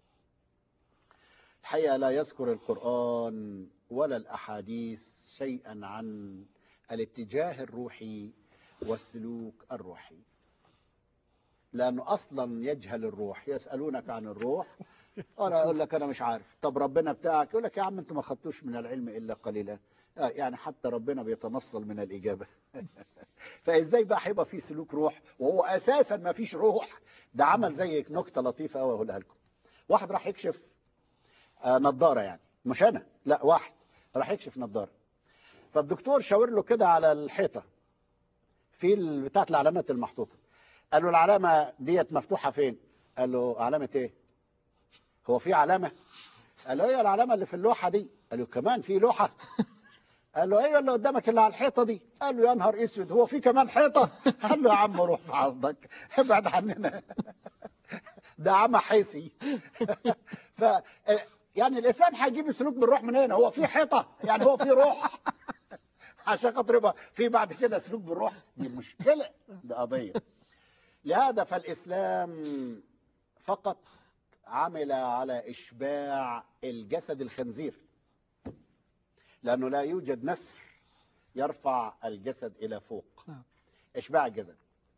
الحقيقة لا يذكر القرآن ولا الأحاديث شيئا عن الاتجاه الروحي والسلوك الروحي لأنه أصلا يجهل الروح يسألونك عن الروح أنا أقول لك أنا مش عارف طب ربنا بتاعك يقول لك يا عم أنتوا ما خدتوش من العلم إلا قليلا آه يعني حتى ربنا بيتنصل من الإجابة فإزاي بقى هيبقى في سلوك روح وهو أساسا ما فيش روح ده عمل زي نكتة لطيفة أوي أقولها لكم واحد راح يكشف آه نظارة يعني مش أنا لا واحد راح يكشف نظارة فالدكتور شاور له كده على الحيطة في ال- بتاعت العلامات المحطوطة قال له العلامة ديت مفتوحة فين قال له علامة ايه هو في علامة قال له هي العلامة اللي في اللوحة دي قال له كمان في لوحة قال له ايوه اللي قدامك اللي على الحيطة دي قال له يا نهار اسود هو في كمان حيطة قال له يا عم روح في عرضك ابعد عننا ده عمى حيسي ف يعني الاسلام هيجيب السلوك بالروح من هنا هو في حيطه يعني هو في روح عشان خاطر يبقى في بعد كده سلوك بالروح دي مشكله دي قضيه لهذا فالاسلام فقط عمل على اشباع الجسد الخنزير لانه لا يوجد نسر يرفع الجسد الى فوق نعم. اشباع الجسد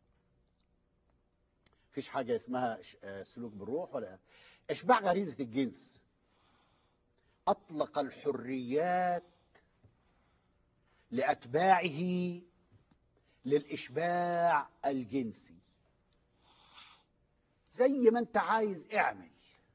مفيش حاجه اسمها ش- آه، سلوك بالروح ولا اشباع غريزه الجنس اطلق الحريات لاتباعه للاشباع الجنسي زي ما انت عايز اعمل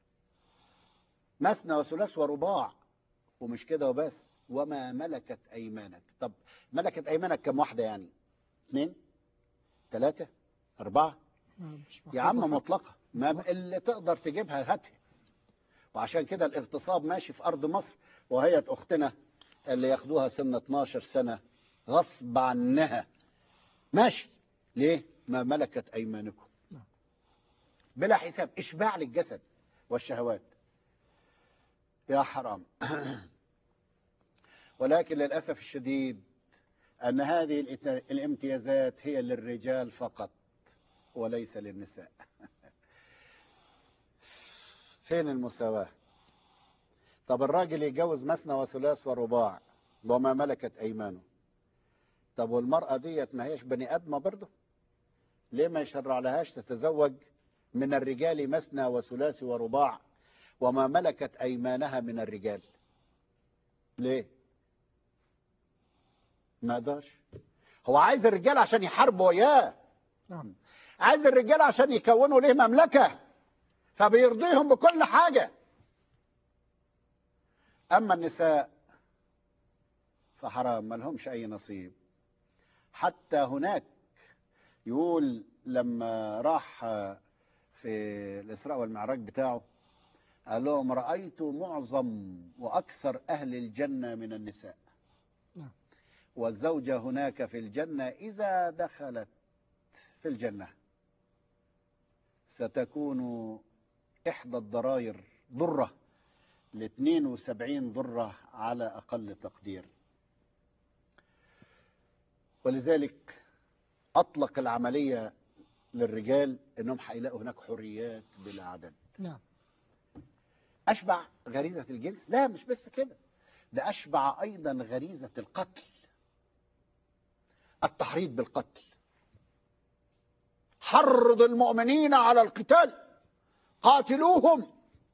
مثنى وثلاث ورباع ومش كده وبس وما ملكت ايمانك طب ملكت ايمانك كم واحده يعني اثنين ثلاثه اربعه نعم، مش يا عم محفوظة. مطلقة ما اللي تقدر تجيبها هاتها وعشان كده الاغتصاب ماشي في أرض مصر وهي أختنا اللي ياخدوها سن 12 سنة غصب عنها ماشي ليه ما ملكت أيمانكم نعم. بلا حساب إشباع للجسد والشهوات يا حرام ولكن للأسف الشديد أن هذه الإت- الامتيازات هي للرجال فقط وليس للنساء فين المساواة طب الراجل يتجوز مثنى وثلاث ورباع وما ملكت أيمانه طب والمرأة ديت ما هيش بني آدمة برضه ليه ما يشرع لهاش تتزوج من الرجال مثنى وثلاث ورباع وما ملكت أيمانها من الرجال ليه ما قدرش هو عايز الرجال عشان يحاربوا وياه نعم عايز الرجال عشان يكونوا ليه مملكة فبيرضيهم بكل حاجة أما النساء فحرام ما لهمش أي نصيب حتى هناك يقول لما راح في الإسراء والمعراج بتاعه قال لهم رأيت معظم وأكثر أهل الجنة من النساء نعم. والزوجة هناك في الجنة إذا دخلت في الجنة ستكون إحدى الضراير ضرة ل 72 ضرة على أقل تقدير ولذلك أطلق العملية للرجال أنهم هيلاقوا هناك حريات بلا عدد نعم أشبع غريزة الجنس لا مش بس كده ده أشبع أيضا غريزة القتل التحريض بالقتل حرض المؤمنين على القتال قاتلوهم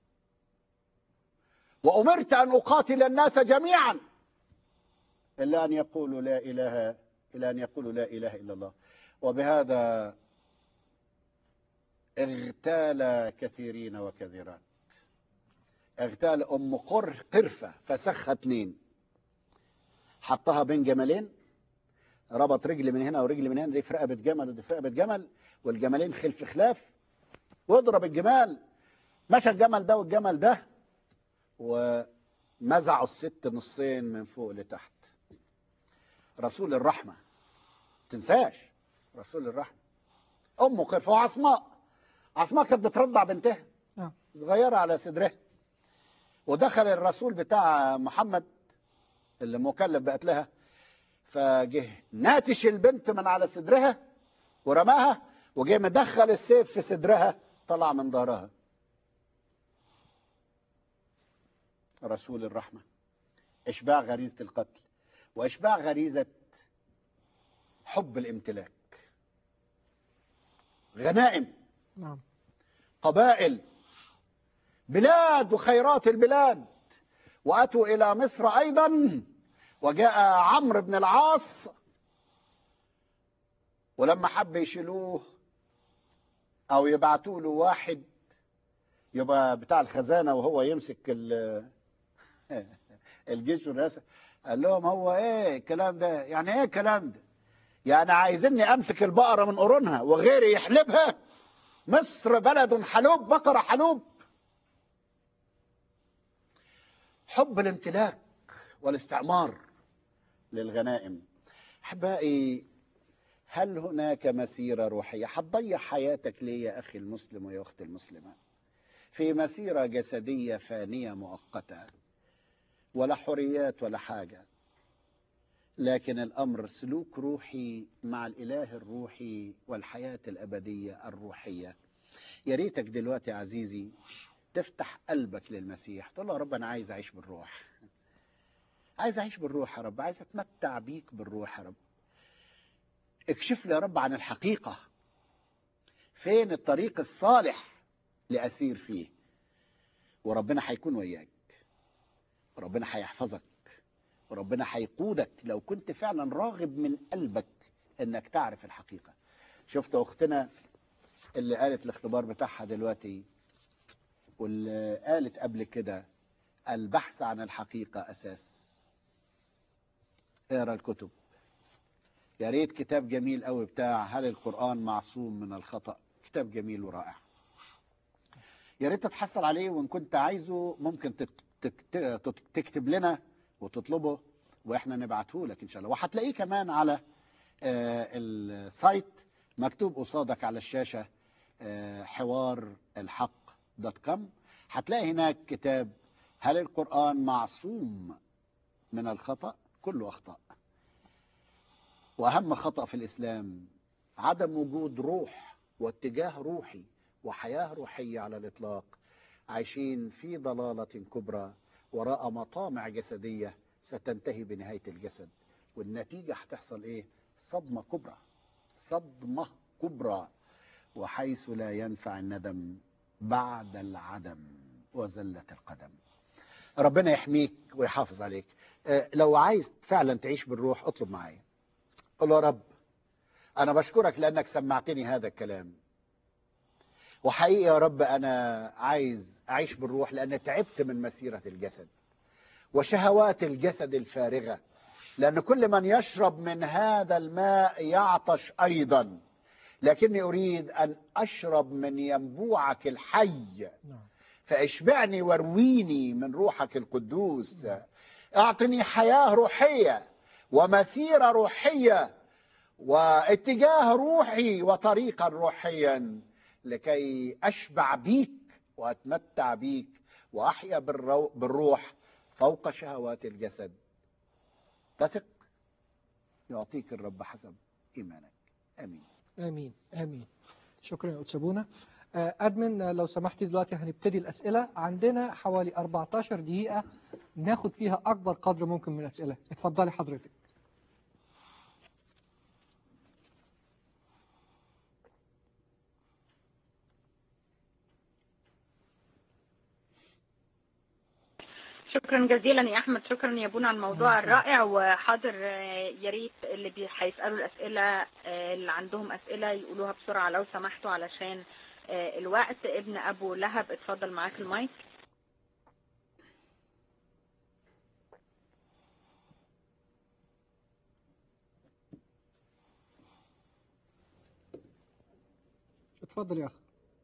وأمرت أن أقاتل الناس جميعا إلا أن يقولوا لا إله إلا أن يقولوا لا إله إلا الله وبهذا اغتال كثيرين وكثيرات اغتال ام قر قرفه فسخها اتنين حطها بين جملين ربط رجل من هنا ورجل من هنا دي في رقبه جمل ودي في رقبه جمل والجملين خلف خلاف واضرب الجمال مشى الجمل ده والجمل ده ومزعوا الست نصين من فوق لتحت رسول الرحمه تنساش رسول الرحمه ام قرفه وعصماء عصماء كانت بترضع بنتها نعم صغيره على صدرها ودخل الرسول بتاع محمد اللي مكلف بقتلها فجه ناتش البنت من على صدرها ورماها وجه مدخل السيف في صدرها طلع من ظهرها رسول الرحمة إشباع غريزة القتل وإشباع غريزة حب الامتلاك غنائم نعم قبائل بلاد وخيرات البلاد واتوا الى مصر ايضا وجاء عمرو بن العاص ولما حب يشيلوه او يبعتوا له واحد يبقى بتاع الخزانه وهو يمسك ال- الجيش والرئاسه قال لهم هو ايه الكلام ده يعني ايه الكلام ده يعني عايزيني امسك البقره من قرونها وغيري يحلبها مصر بلد حلوب بقرة حلوب حب الامتلاك والاستعمار للغنائم احبائي هل هناك مسيرة روحية هتضيع حياتك ليه يا أخي المسلم ويا أختي المسلمة في مسيرة جسدية فانية مؤقتة ولا حريات ولا حاجة لكن الأمر سلوك روحي مع الإله الروحي والحياة الأبدية الروحية يا ريتك دلوقتي يا عزيزي تفتح قلبك للمسيح تقول له يا رب أنا عايز أعيش بالروح عايز أعيش بالروح يا رب عايز أتمتع بيك بالروح يا رب اكشف لي يا رب عن الحقيقة فين الطريق الصالح لأسير فيه وربنا هيكون وياك وربنا هيحفظك وربنا هيقودك لو كنت فعلا راغب من قلبك انك تعرف الحقيقة شفت اختنا اللي قالت الاختبار بتاعها دلوقتي واللي قالت قبل كده البحث عن الحقيقة أساس اقرا الكتب يا ريت كتاب جميل قوي بتاع هل القرآن معصوم من الخطأ كتاب جميل ورائع يا ريت تتحصل عليه وان كنت عايزه ممكن تك- تك- تك- تكتب لنا وتطلبه واحنا نبعته لك ان شاء الله وهتلاقيه كمان على آه، السايت مكتوب قصادك على الشاشة آه، حوار الحق دوت كوم هتلاقي هناك كتاب هل القرآن معصوم من الخطأ كله أخطاء وأهم خطأ في الإسلام عدم وجود روح واتجاه روحي وحياة روحية على الإطلاق عايشين في ضلالة كبرى وراء مطامع جسدية ستنتهي بنهاية الجسد والنتيجة هتحصل إيه؟ صدمة كبرى صدمة كبرى وحيث لا ينفع الندم بعد العدم وزلة القدم ربنا يحميك ويحافظ عليك آه، لو عايز فعلا تعيش بالروح اطلب معايا قل له يا رب أنا بشكرك لأنك سمعتني هذا الكلام وحقيقي يا رب أنا عايز أعيش بالروح لأن تعبت من مسيرة الجسد وشهوات الجسد الفارغة لأن كل من يشرب من هذا الماء يعطش أيضا لكني أريد أن أشرب من ينبوعك الحي نعم فاشبعني وارويني من روحك القدوس اعطني حياة روحية ومسيرة روحية واتجاه روحي وطريقا روحيا لكي أشبع بيك وأتمتع بيك وأحيا بالرو- بالروح فوق شهوات الجسد تثق يعطيك الرب حسب إيمانك آمين امين امين شكرا يا أتسابونا آه، ادمن آه، لو سمحتي دلوقتي هنبتدي الاسئله عندنا حوالي 14 دقيقه ناخد فيها اكبر قدر ممكن من الاسئله اتفضلي حضرتك شكرا جزيلا يا احمد شكرا يا بونا على الموضوع شكراً. الرائع وحاضر آه، يا ريت اللي بي- هيسالوا الاسئله آه، اللي عندهم اسئله يقولوها بسرعه لو سمحتوا علشان آه، الوقت ابن ابو لهب اتفضل معاك المايك اتفضل يا اخ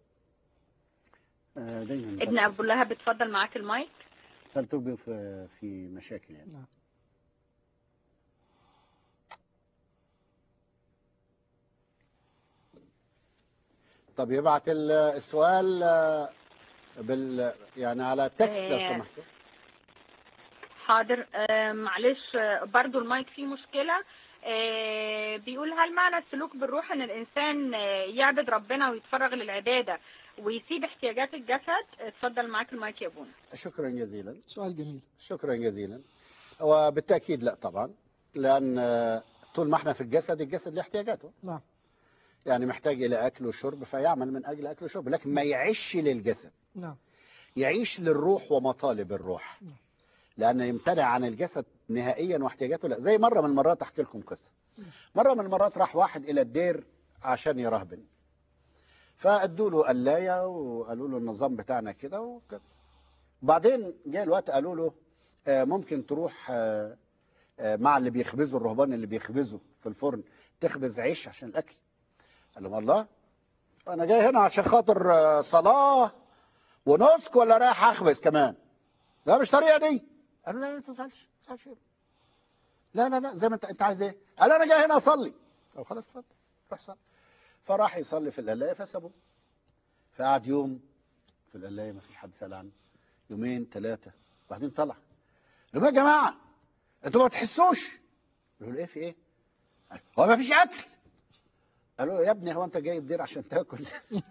آه، دايما ابن ابو لهب اتفضل معاك المايك تلتقي في في مشاكل يعني نعم. طب يبعت ال- السؤال آه، بال يعني على تكست لو آه، سمحتوا حاضر آه، معلش آه، برضو المايك فيه مشكلة آه، بيقول هل معنى السلوك بالروح ان الانسان آه، يعبد ربنا ويتفرغ للعبادة ويسيب احتياجات الجسد اتفضل معاك المايك يا بونا شكرا جزيلا سؤال جميل شكرا جزيلا وبالتاكيد لا طبعا لان آه، طول ما احنا في الجسد الجسد له احتياجاته نعم يعني محتاج الى اكل وشرب فيعمل من اجل اكل وشرب لكن ما يعيش للجسد نعم يعيش للروح ومطالب الروح نعم. لأن يمتنع عن الجسد نهائيا واحتياجاته لا زي مرة من المرات أحكي لكم قصة مرة من المرات راح واحد إلى الدير عشان يرهبن فأدوا له قلاية وقالوا له النظام بتاعنا كده وكده بعدين جاء الوقت قالوا له آه، ممكن تروح آه، آه، مع اللي بيخبزوا الرهبان اللي بيخبزوا في الفرن تخبز عيش عشان الأكل قال لهم الله أنا جاي هنا عشان خاطر آه، صلاة ونسك ولا رايح أخبز كمان لا مش طريقة دي قالوا لا لا تزعلش ما تزعلش لا لا لا زي ما انت انت عايز ايه قال انا جاي هنا اصلي طب خلاص اتفضل روح صلي فراح يصلي في القلايه فسابوه فقعد يوم في القلايه ما فيش حد سال عنه يومين ثلاثه وبعدين طلع قال لهم يا جماعه انتوا ما تحسوش قالوا له ايه في ايه؟ قال هو ما فيش اكل قالوا له يا ابني هو انت جاي الدير عشان تاكل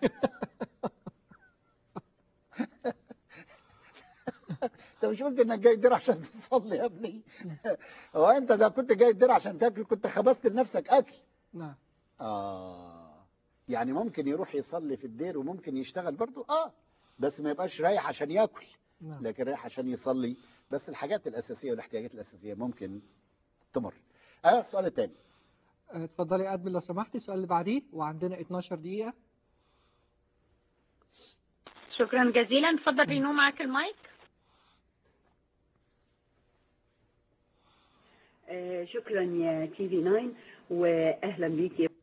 انت مش قلت انك جاي الدير عشان تصلي يا ابني هو انت ده كنت جاي الدير عشان تاكل كنت خبزت لنفسك اكل نعم اه يعني ممكن يروح يصلي في الدير وممكن يشتغل برضو اه بس ما يبقاش رايح عشان ياكل نعم لكن رايح عشان يصلي بس الحاجات الاساسيه والاحتياجات الاساسيه ممكن تمر اه السؤال الثاني آه، اتفضلي يا ادمن لو سمحتي السؤال اللي بعديه وعندنا 12 دقيقة شكرا جزيلا اتفضل رينو معاك المايك آه، شكرا يا تي في 9 واهلا بيك يا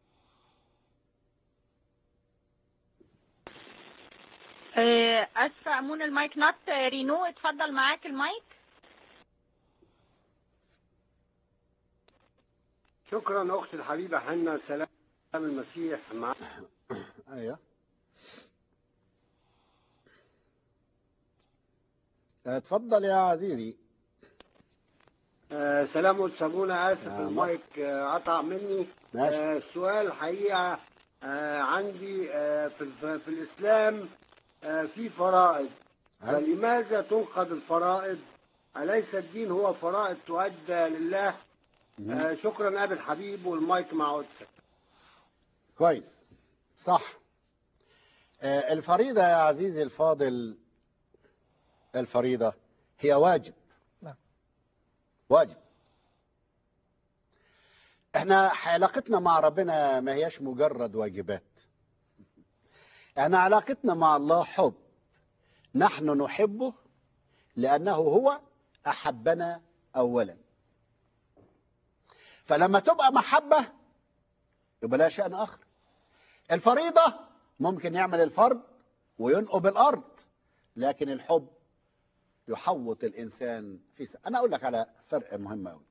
آه، اسفه امون المايك نوت آه، رينو اتفضل معاك المايك شكرا اختي الحبيبه حنا سلام المسيح مع ايوه آه، اتفضل يا عزيزي آه سلام والسابونة اسف يا المايك آه قطع مني ماشي آه السؤال الحقيقه آه عندي آه في, الف- في الاسلام آه في فرائض ها؟ فلماذا تنقض الفرائض أليس الدين هو فرائض تؤدى لله مم. آه شكرا أبي الحبيب والمايك مع قدسك كويس صح آه، الفريضة يا عزيزي الفاضل الفريضة هي واجب نعم. واجب احنا علاقتنا مع ربنا ما هياش مجرد واجبات احنا علاقتنا مع الله حب نحن نحبه لأنه هو أحبنا أولا فلما تبقى محبة يبقى لها شأن آخر الفريضة ممكن يعمل الفرض وينقب الأرض لكن الحب يحوط الإنسان في س... أنا أقول لك على فرق مهم أوي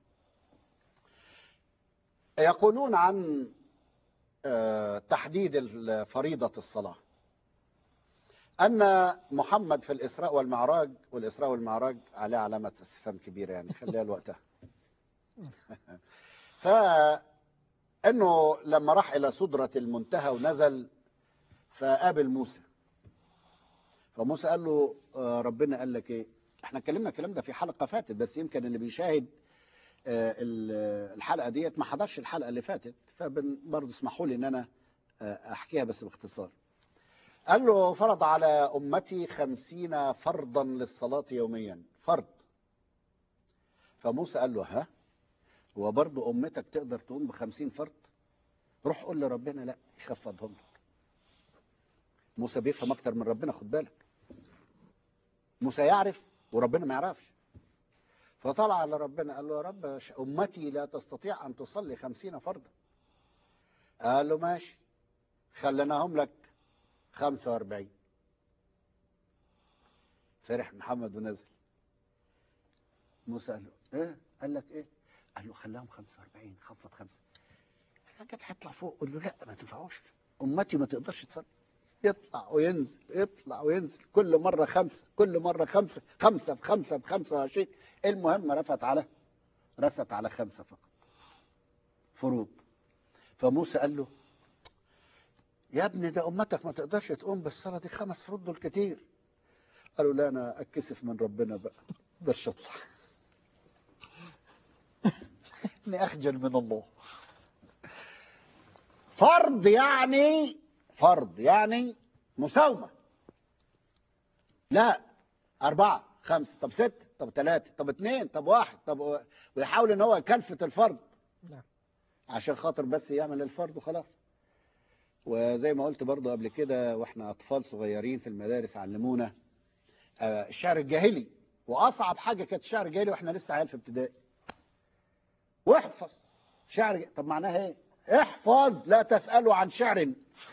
يقولون عن آه، تحديد ال- فريضة الصلاة أن محمد في الإسراء والمعراج والإسراء والمعراج عليه علامة استفهام كبيرة يعني خليها لوقتها فإنه لما راح إلى سدرة المنتهى ونزل فقابل موسى فموسى قال له آه، ربنا قال لك إيه احنا اتكلمنا الكلام ده في حلقة فاتت بس يمكن اللي بيشاهد آه، ال- الحلقة ديت ما حضرش الحلقة اللي فاتت فبرضه اسمحوا لي ان انا آه، احكيها بس باختصار قال له فرض على أمتي خمسين فرضا للصلاة يوميا فرض فموسى قال له ها هو برضه أمتك تقدر تقوم بخمسين فرض روح قول لربنا لا يخفضهم لك موسى بيفهم أكتر من ربنا خد بالك موسى يعرف وربنا ما يعرفش فطلع على ربنا قال له يا رب ش- أمتي لا تستطيع أن تصلي خمسين فرضا قال له ماشي خليناهم لك 45 فرح محمد ونزل موسى قال له ايه قال لك ايه قال له خلاهم 45 خفض خمسه قال له كده هيطلع فوق قول له لا ما تنفعوش امتي ما تقدرش تصلي يطلع وينزل يطلع وينزل كل مره خمسه كل مره خمسه خمسه بخمسه ب 25 المهم رفت على رست على خمسه فقط فروض فموسى قال له يا ابني ده امتك ما تقدرش تقوم بالصلاه دي خمس فروض دول كتير قالوا لا انا اتكسف من ربنا بقى بس اطلع اني اخجل من الله فرض يعني فرض يعني مساومه لا أربعة خمسة طب ستة طب ثلاثة طب اثنين طب واحد طب و- ويحاول ان هو يكلفت الفرض نعم. عشان خاطر بس يعمل الفرض وخلاص وزي ما قلت برضو قبل كده واحنا اطفال صغيرين في المدارس علمونا آه، الشعر الجاهلي واصعب حاجه كانت الشعر الجاهلي واحنا لسه عيال في ابتدائي واحفظ شعر ج- طب معناها ايه احفظ لا تسالوا عن شعر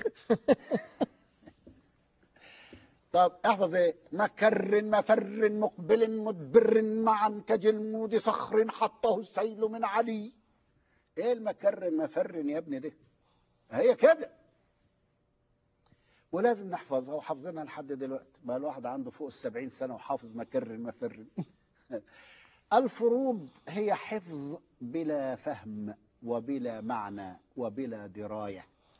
طب احفظ ايه مكر مفر مقبل مدبر معا كجلمود صخر حطه السيل من علي ايه المكر مفر يا ابني ده هي كده ولازم نحفظها وحافظينها لحد دلوقتي بقى الواحد عنده فوق السبعين سنة وحافظ مكر مفر الفروض هي حفظ بلا فهم وبلا معنى وبلا دراية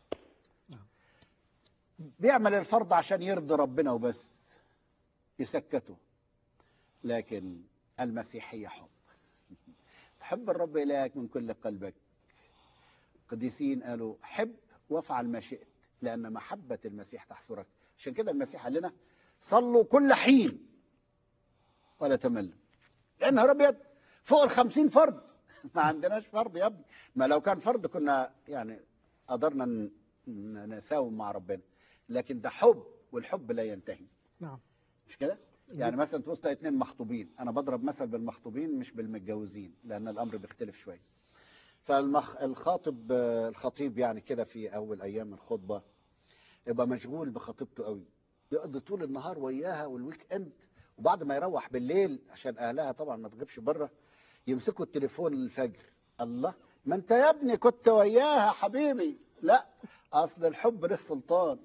بيعمل الفرض عشان يرضي ربنا وبس يسكته لكن المسيحية حب تحب الرب إلهك من كل قلبك قديسين قالوا حب وافعل ما شئت لأن محبة المسيح تحصرك عشان كده المسيح قال لنا صلوا كل حين ولا تملوا يا نهار أبيض فوق الخمسين فرض ما عندناش فرض يا ابني ما لو كان فرض كنا يعني قدرنا ن- ن- نساوم مع ربنا لكن ده حب والحب لا ينتهي نعم مش كده؟ يعني مثلا تبص تلاقي اتنين مخطوبين انا بضرب مثل بالمخطوبين مش بالمتجوزين لان الامر بيختلف شويه فالخاطب الخطيب يعني كده في اول ايام الخطبه يبقى مشغول بخطيبته قوي يقضي طول النهار وياها والويك اند وبعد ما يروح بالليل عشان اهلها طبعا ما تغيبش بره يمسكوا التليفون للفجر الله ما انت يا ابني كنت وياها حبيبي لا اصل الحب له سلطان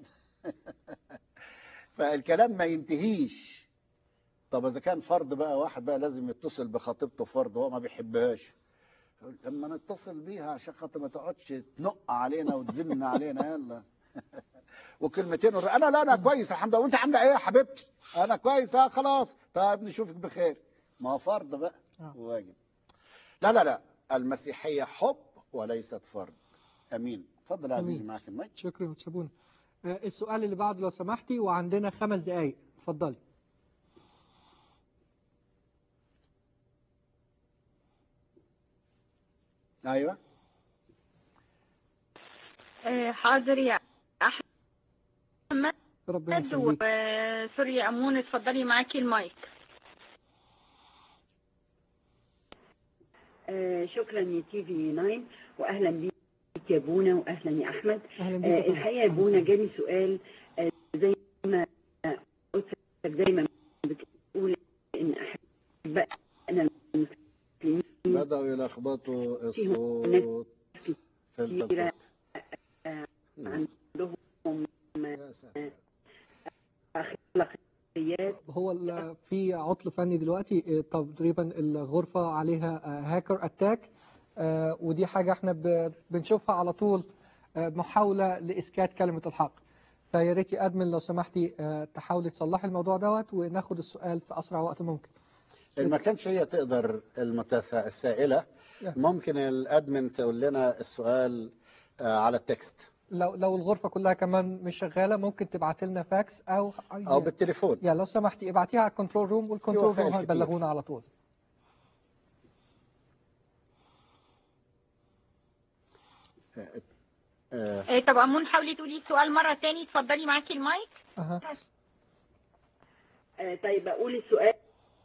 فالكلام ما ينتهيش طب اذا كان فرد بقى واحد بقى لازم يتصل بخطيبته فرد هو ما بيحبهاش يقول لما نتصل بيها عشان خاطر ما تقعدش تنق علينا وتزن علينا يلا وكلمتين ور... انا لا انا كويس الحمد لله وانت عامله ايه يا حبيبتي انا كويس اه خلاص طيب نشوفك بخير ما هو فرض بقى آه. واجب لا لا لا المسيحيه حب وليست فرض امين اتفضل يا عزيزي أمين. معاك المايك شكرا وتسابونا آه، السؤال اللي بعده لو سمحتي وعندنا خمس دقايق اتفضلي ايوه آه، حاضر يا ربنا أحمد يخليك وسوري يا أمون اتفضلي معاكي المايك آه، شكرا يا تي في 9 واهلا بيك يا بونا واهلا يا احمد اهلا بيك آه، يا فندم. الحقيقه يا بونا جالي سؤال آه، زي ما قلت دايما بتقول ان احبائنا المسلمين بدأوا يلخبطوا الصوت في البلطو نعم. عندهم يا ساتر. اخلاقيات هو ال- في عطل فني دلوقتي آه، تقريبا الغرفة عليها آه، هاكر اتاك آه، ودي حاجة احنا ب- بنشوفها على طول آه، محاولة لإسكات كلمة الحق فيا ريت يا ادمن لو سمحتي آه، تحاولي تصلحي الموضوع دوت وناخد السؤال في اسرع وقت ممكن إن ما كانش هي تقدر المتس... السائلة نعم. ممكن الأدمن تقول لنا السؤال آه، على التكست لو لو الغرفة كلها كمان مش شغالة ممكن تبعت لنا فاكس او أو بالتليفون يا لو سمحتي ابعتيها على الكنترول روم والكنترول وسائل روم كتير. هيبلغونا على طول آه، آه، طب أمون حاولي تقولي السؤال مرة تاني اتفضلي معاكي المايك اها آه، طيب اقول السؤال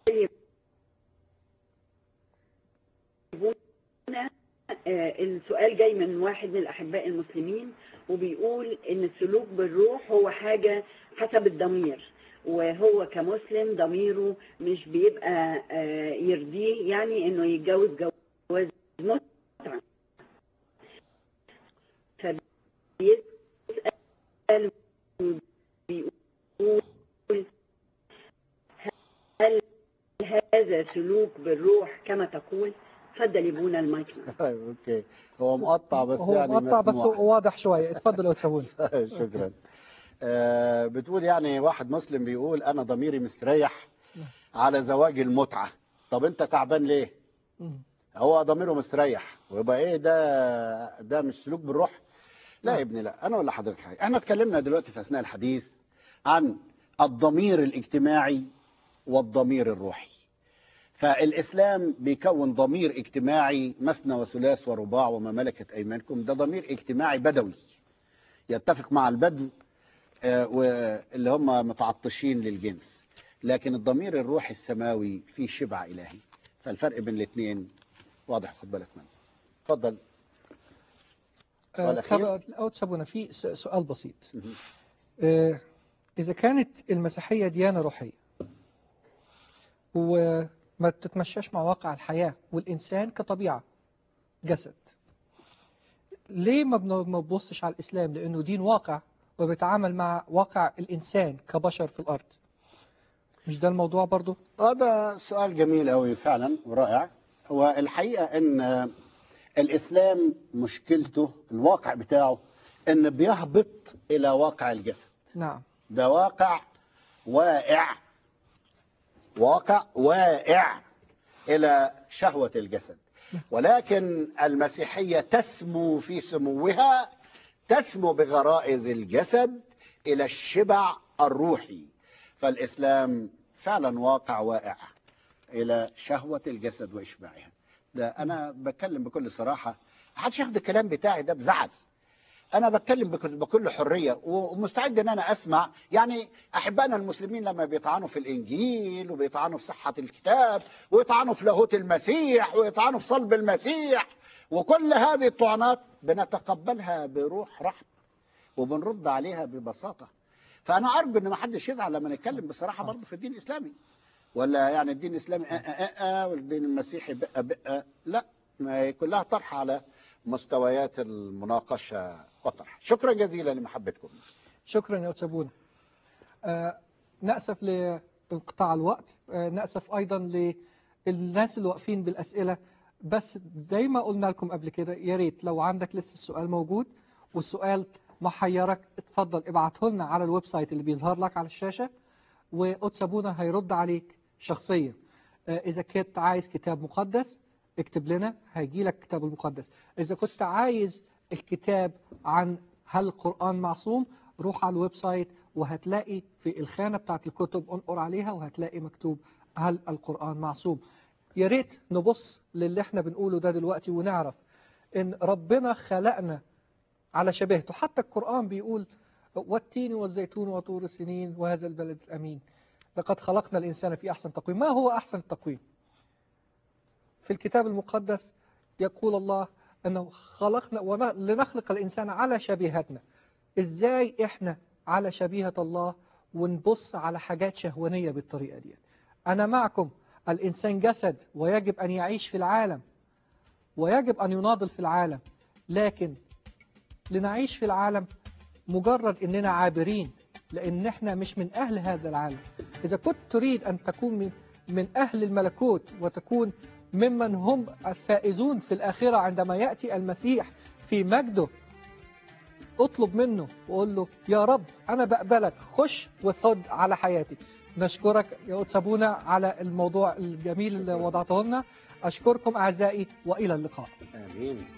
هنا آه، السؤال جاي من واحد من الاحباء المسلمين وبيقول ان السلوك بالروح هو حاجه حسب الضمير وهو كمسلم ضميره مش بيبقى آه، يرضيه يعني انه يتجوز جواز متعه فبيسال بيقول هل هذا سلوك بالروح كما تقول تفضل يبونا المايك معك. طيب أوكي هو مقطع بس هو يعني مقطع بس مسموع واضح شوية اتفضلوا تسوون شكرا آه، بتقول يعني واحد مسلم بيقول أنا ضميري مستريح على زواج المتعة طب أنت تعبان ليه؟ هو ضميره مستريح ويبقى ايه ده ده مش سلوك بالروح لا يا ابني لا انا اقول لحضرتك حاجه احنا اتكلمنا دلوقتي في اثناء الحديث عن الضمير الاجتماعي والضمير الروحي فالاسلام بيكون ضمير اجتماعي مثنى وثلاث ورباع وما ملكت ايمانكم ده ضمير اجتماعي بدوي يتفق مع البدو آه، واللي هم متعطشين للجنس لكن الضمير الروحي السماوي فيه شبع الهي فالفرق بين الاثنين واضح خد بالك منه اتفضل سؤال أخير؟ أو تسابونا في س- سؤال بسيط مهم. آه، إذا كانت المسيحية ديانة روحية وما تتمشاش مع واقع الحياة والإنسان كطبيعة جسد ليه ما بن- ما بنبصش على الإسلام لأنه دين واقع وبيتعامل مع واقع الإنسان كبشر في الأرض مش ده الموضوع برضو هذا سؤال جميل قوي فعلا ورائع هو الحقيقة ان الاسلام مشكلته الواقع بتاعه ان بيهبط الى واقع الجسد نعم ده واقع واقع واقع واقع الى شهوة الجسد ولكن المسيحية تسمو في سموها تسمو بغرائز الجسد الى الشبع الروحي فالاسلام فعلا واقع واقع الى شهوة الجسد واشباعها ده انا بتكلم بكل صراحة محدش ياخد الكلام بتاعي ده بزعل انا بتكلم بكل بكل حريه ومستعد ان انا اسمع يعني احبائنا المسلمين لما بيطعنوا في الانجيل وبيطعنوا في صحه الكتاب ويطعنوا في لاهوت المسيح ويطعنوا في صلب المسيح وكل هذه الطعنات بنتقبلها بروح رحب وبنرد عليها ببساطه فانا ارجو ان ما حدش يزعل لما نتكلم بصراحه برضه في الدين الاسلامي ولا يعني الدين الاسلامي آه آه آه آه والدين المسيحي بقى بقى لا ما هي كلها طرح على مستويات المناقشه والطرح شكرا جزيلا لمحبتكم شكرا يا أتسابونا آه نأسف لانقطاع الوقت آه نأسف أيضا للناس اللي واقفين بالأسئلة بس زي ما قلنا لكم قبل كده يا ريت لو عندك لسه السؤال موجود والسؤال محيرك اتفضل ابعته لنا على الويب سايت اللي بيظهر لك على الشاشة وأتسابونا هيرد عليك شخصيا آه إذا كنت عايز كتاب مقدس اكتب لنا هيجي لك الكتاب المقدس إذا كنت عايز الكتاب عن هل القرآن معصوم روح على الويب سايت وهتلاقي في الخانة بتاعت الكتب انقر عليها وهتلاقي مكتوب هل القرآن معصوم يا ريت نبص للي احنا بنقوله ده دلوقتي ونعرف ان ربنا خلقنا على شبهته حتى القرآن بيقول والتين والزيتون وطور السنين وهذا البلد الأمين لقد خلقنا الإنسان في أحسن تقويم ما هو أحسن التقويم في الكتاب المقدس يقول الله أنه خلقنا ون- لنخلق الإنسان على شبيهتنا إزاي إحنا على شبيهة الله ونبص على حاجات شهوانية بالطريقة دي أنا معكم الإنسان جسد ويجب أن يعيش في العالم ويجب أن يناضل في العالم لكن لنعيش في العالم مجرد أننا عابرين لأن إحنا مش من أهل هذا العالم إذا كنت تريد أن تكون من, من أهل الملكوت وتكون ممن هم الفائزون في الآخرة عندما يأتي المسيح في مجده اطلب منه وقول له يا رب أنا بقبلك خش وصد على حياتي نشكرك يا أتسابونا على الموضوع الجميل اللي وضعته لنا أشكركم أعزائي وإلى اللقاء امين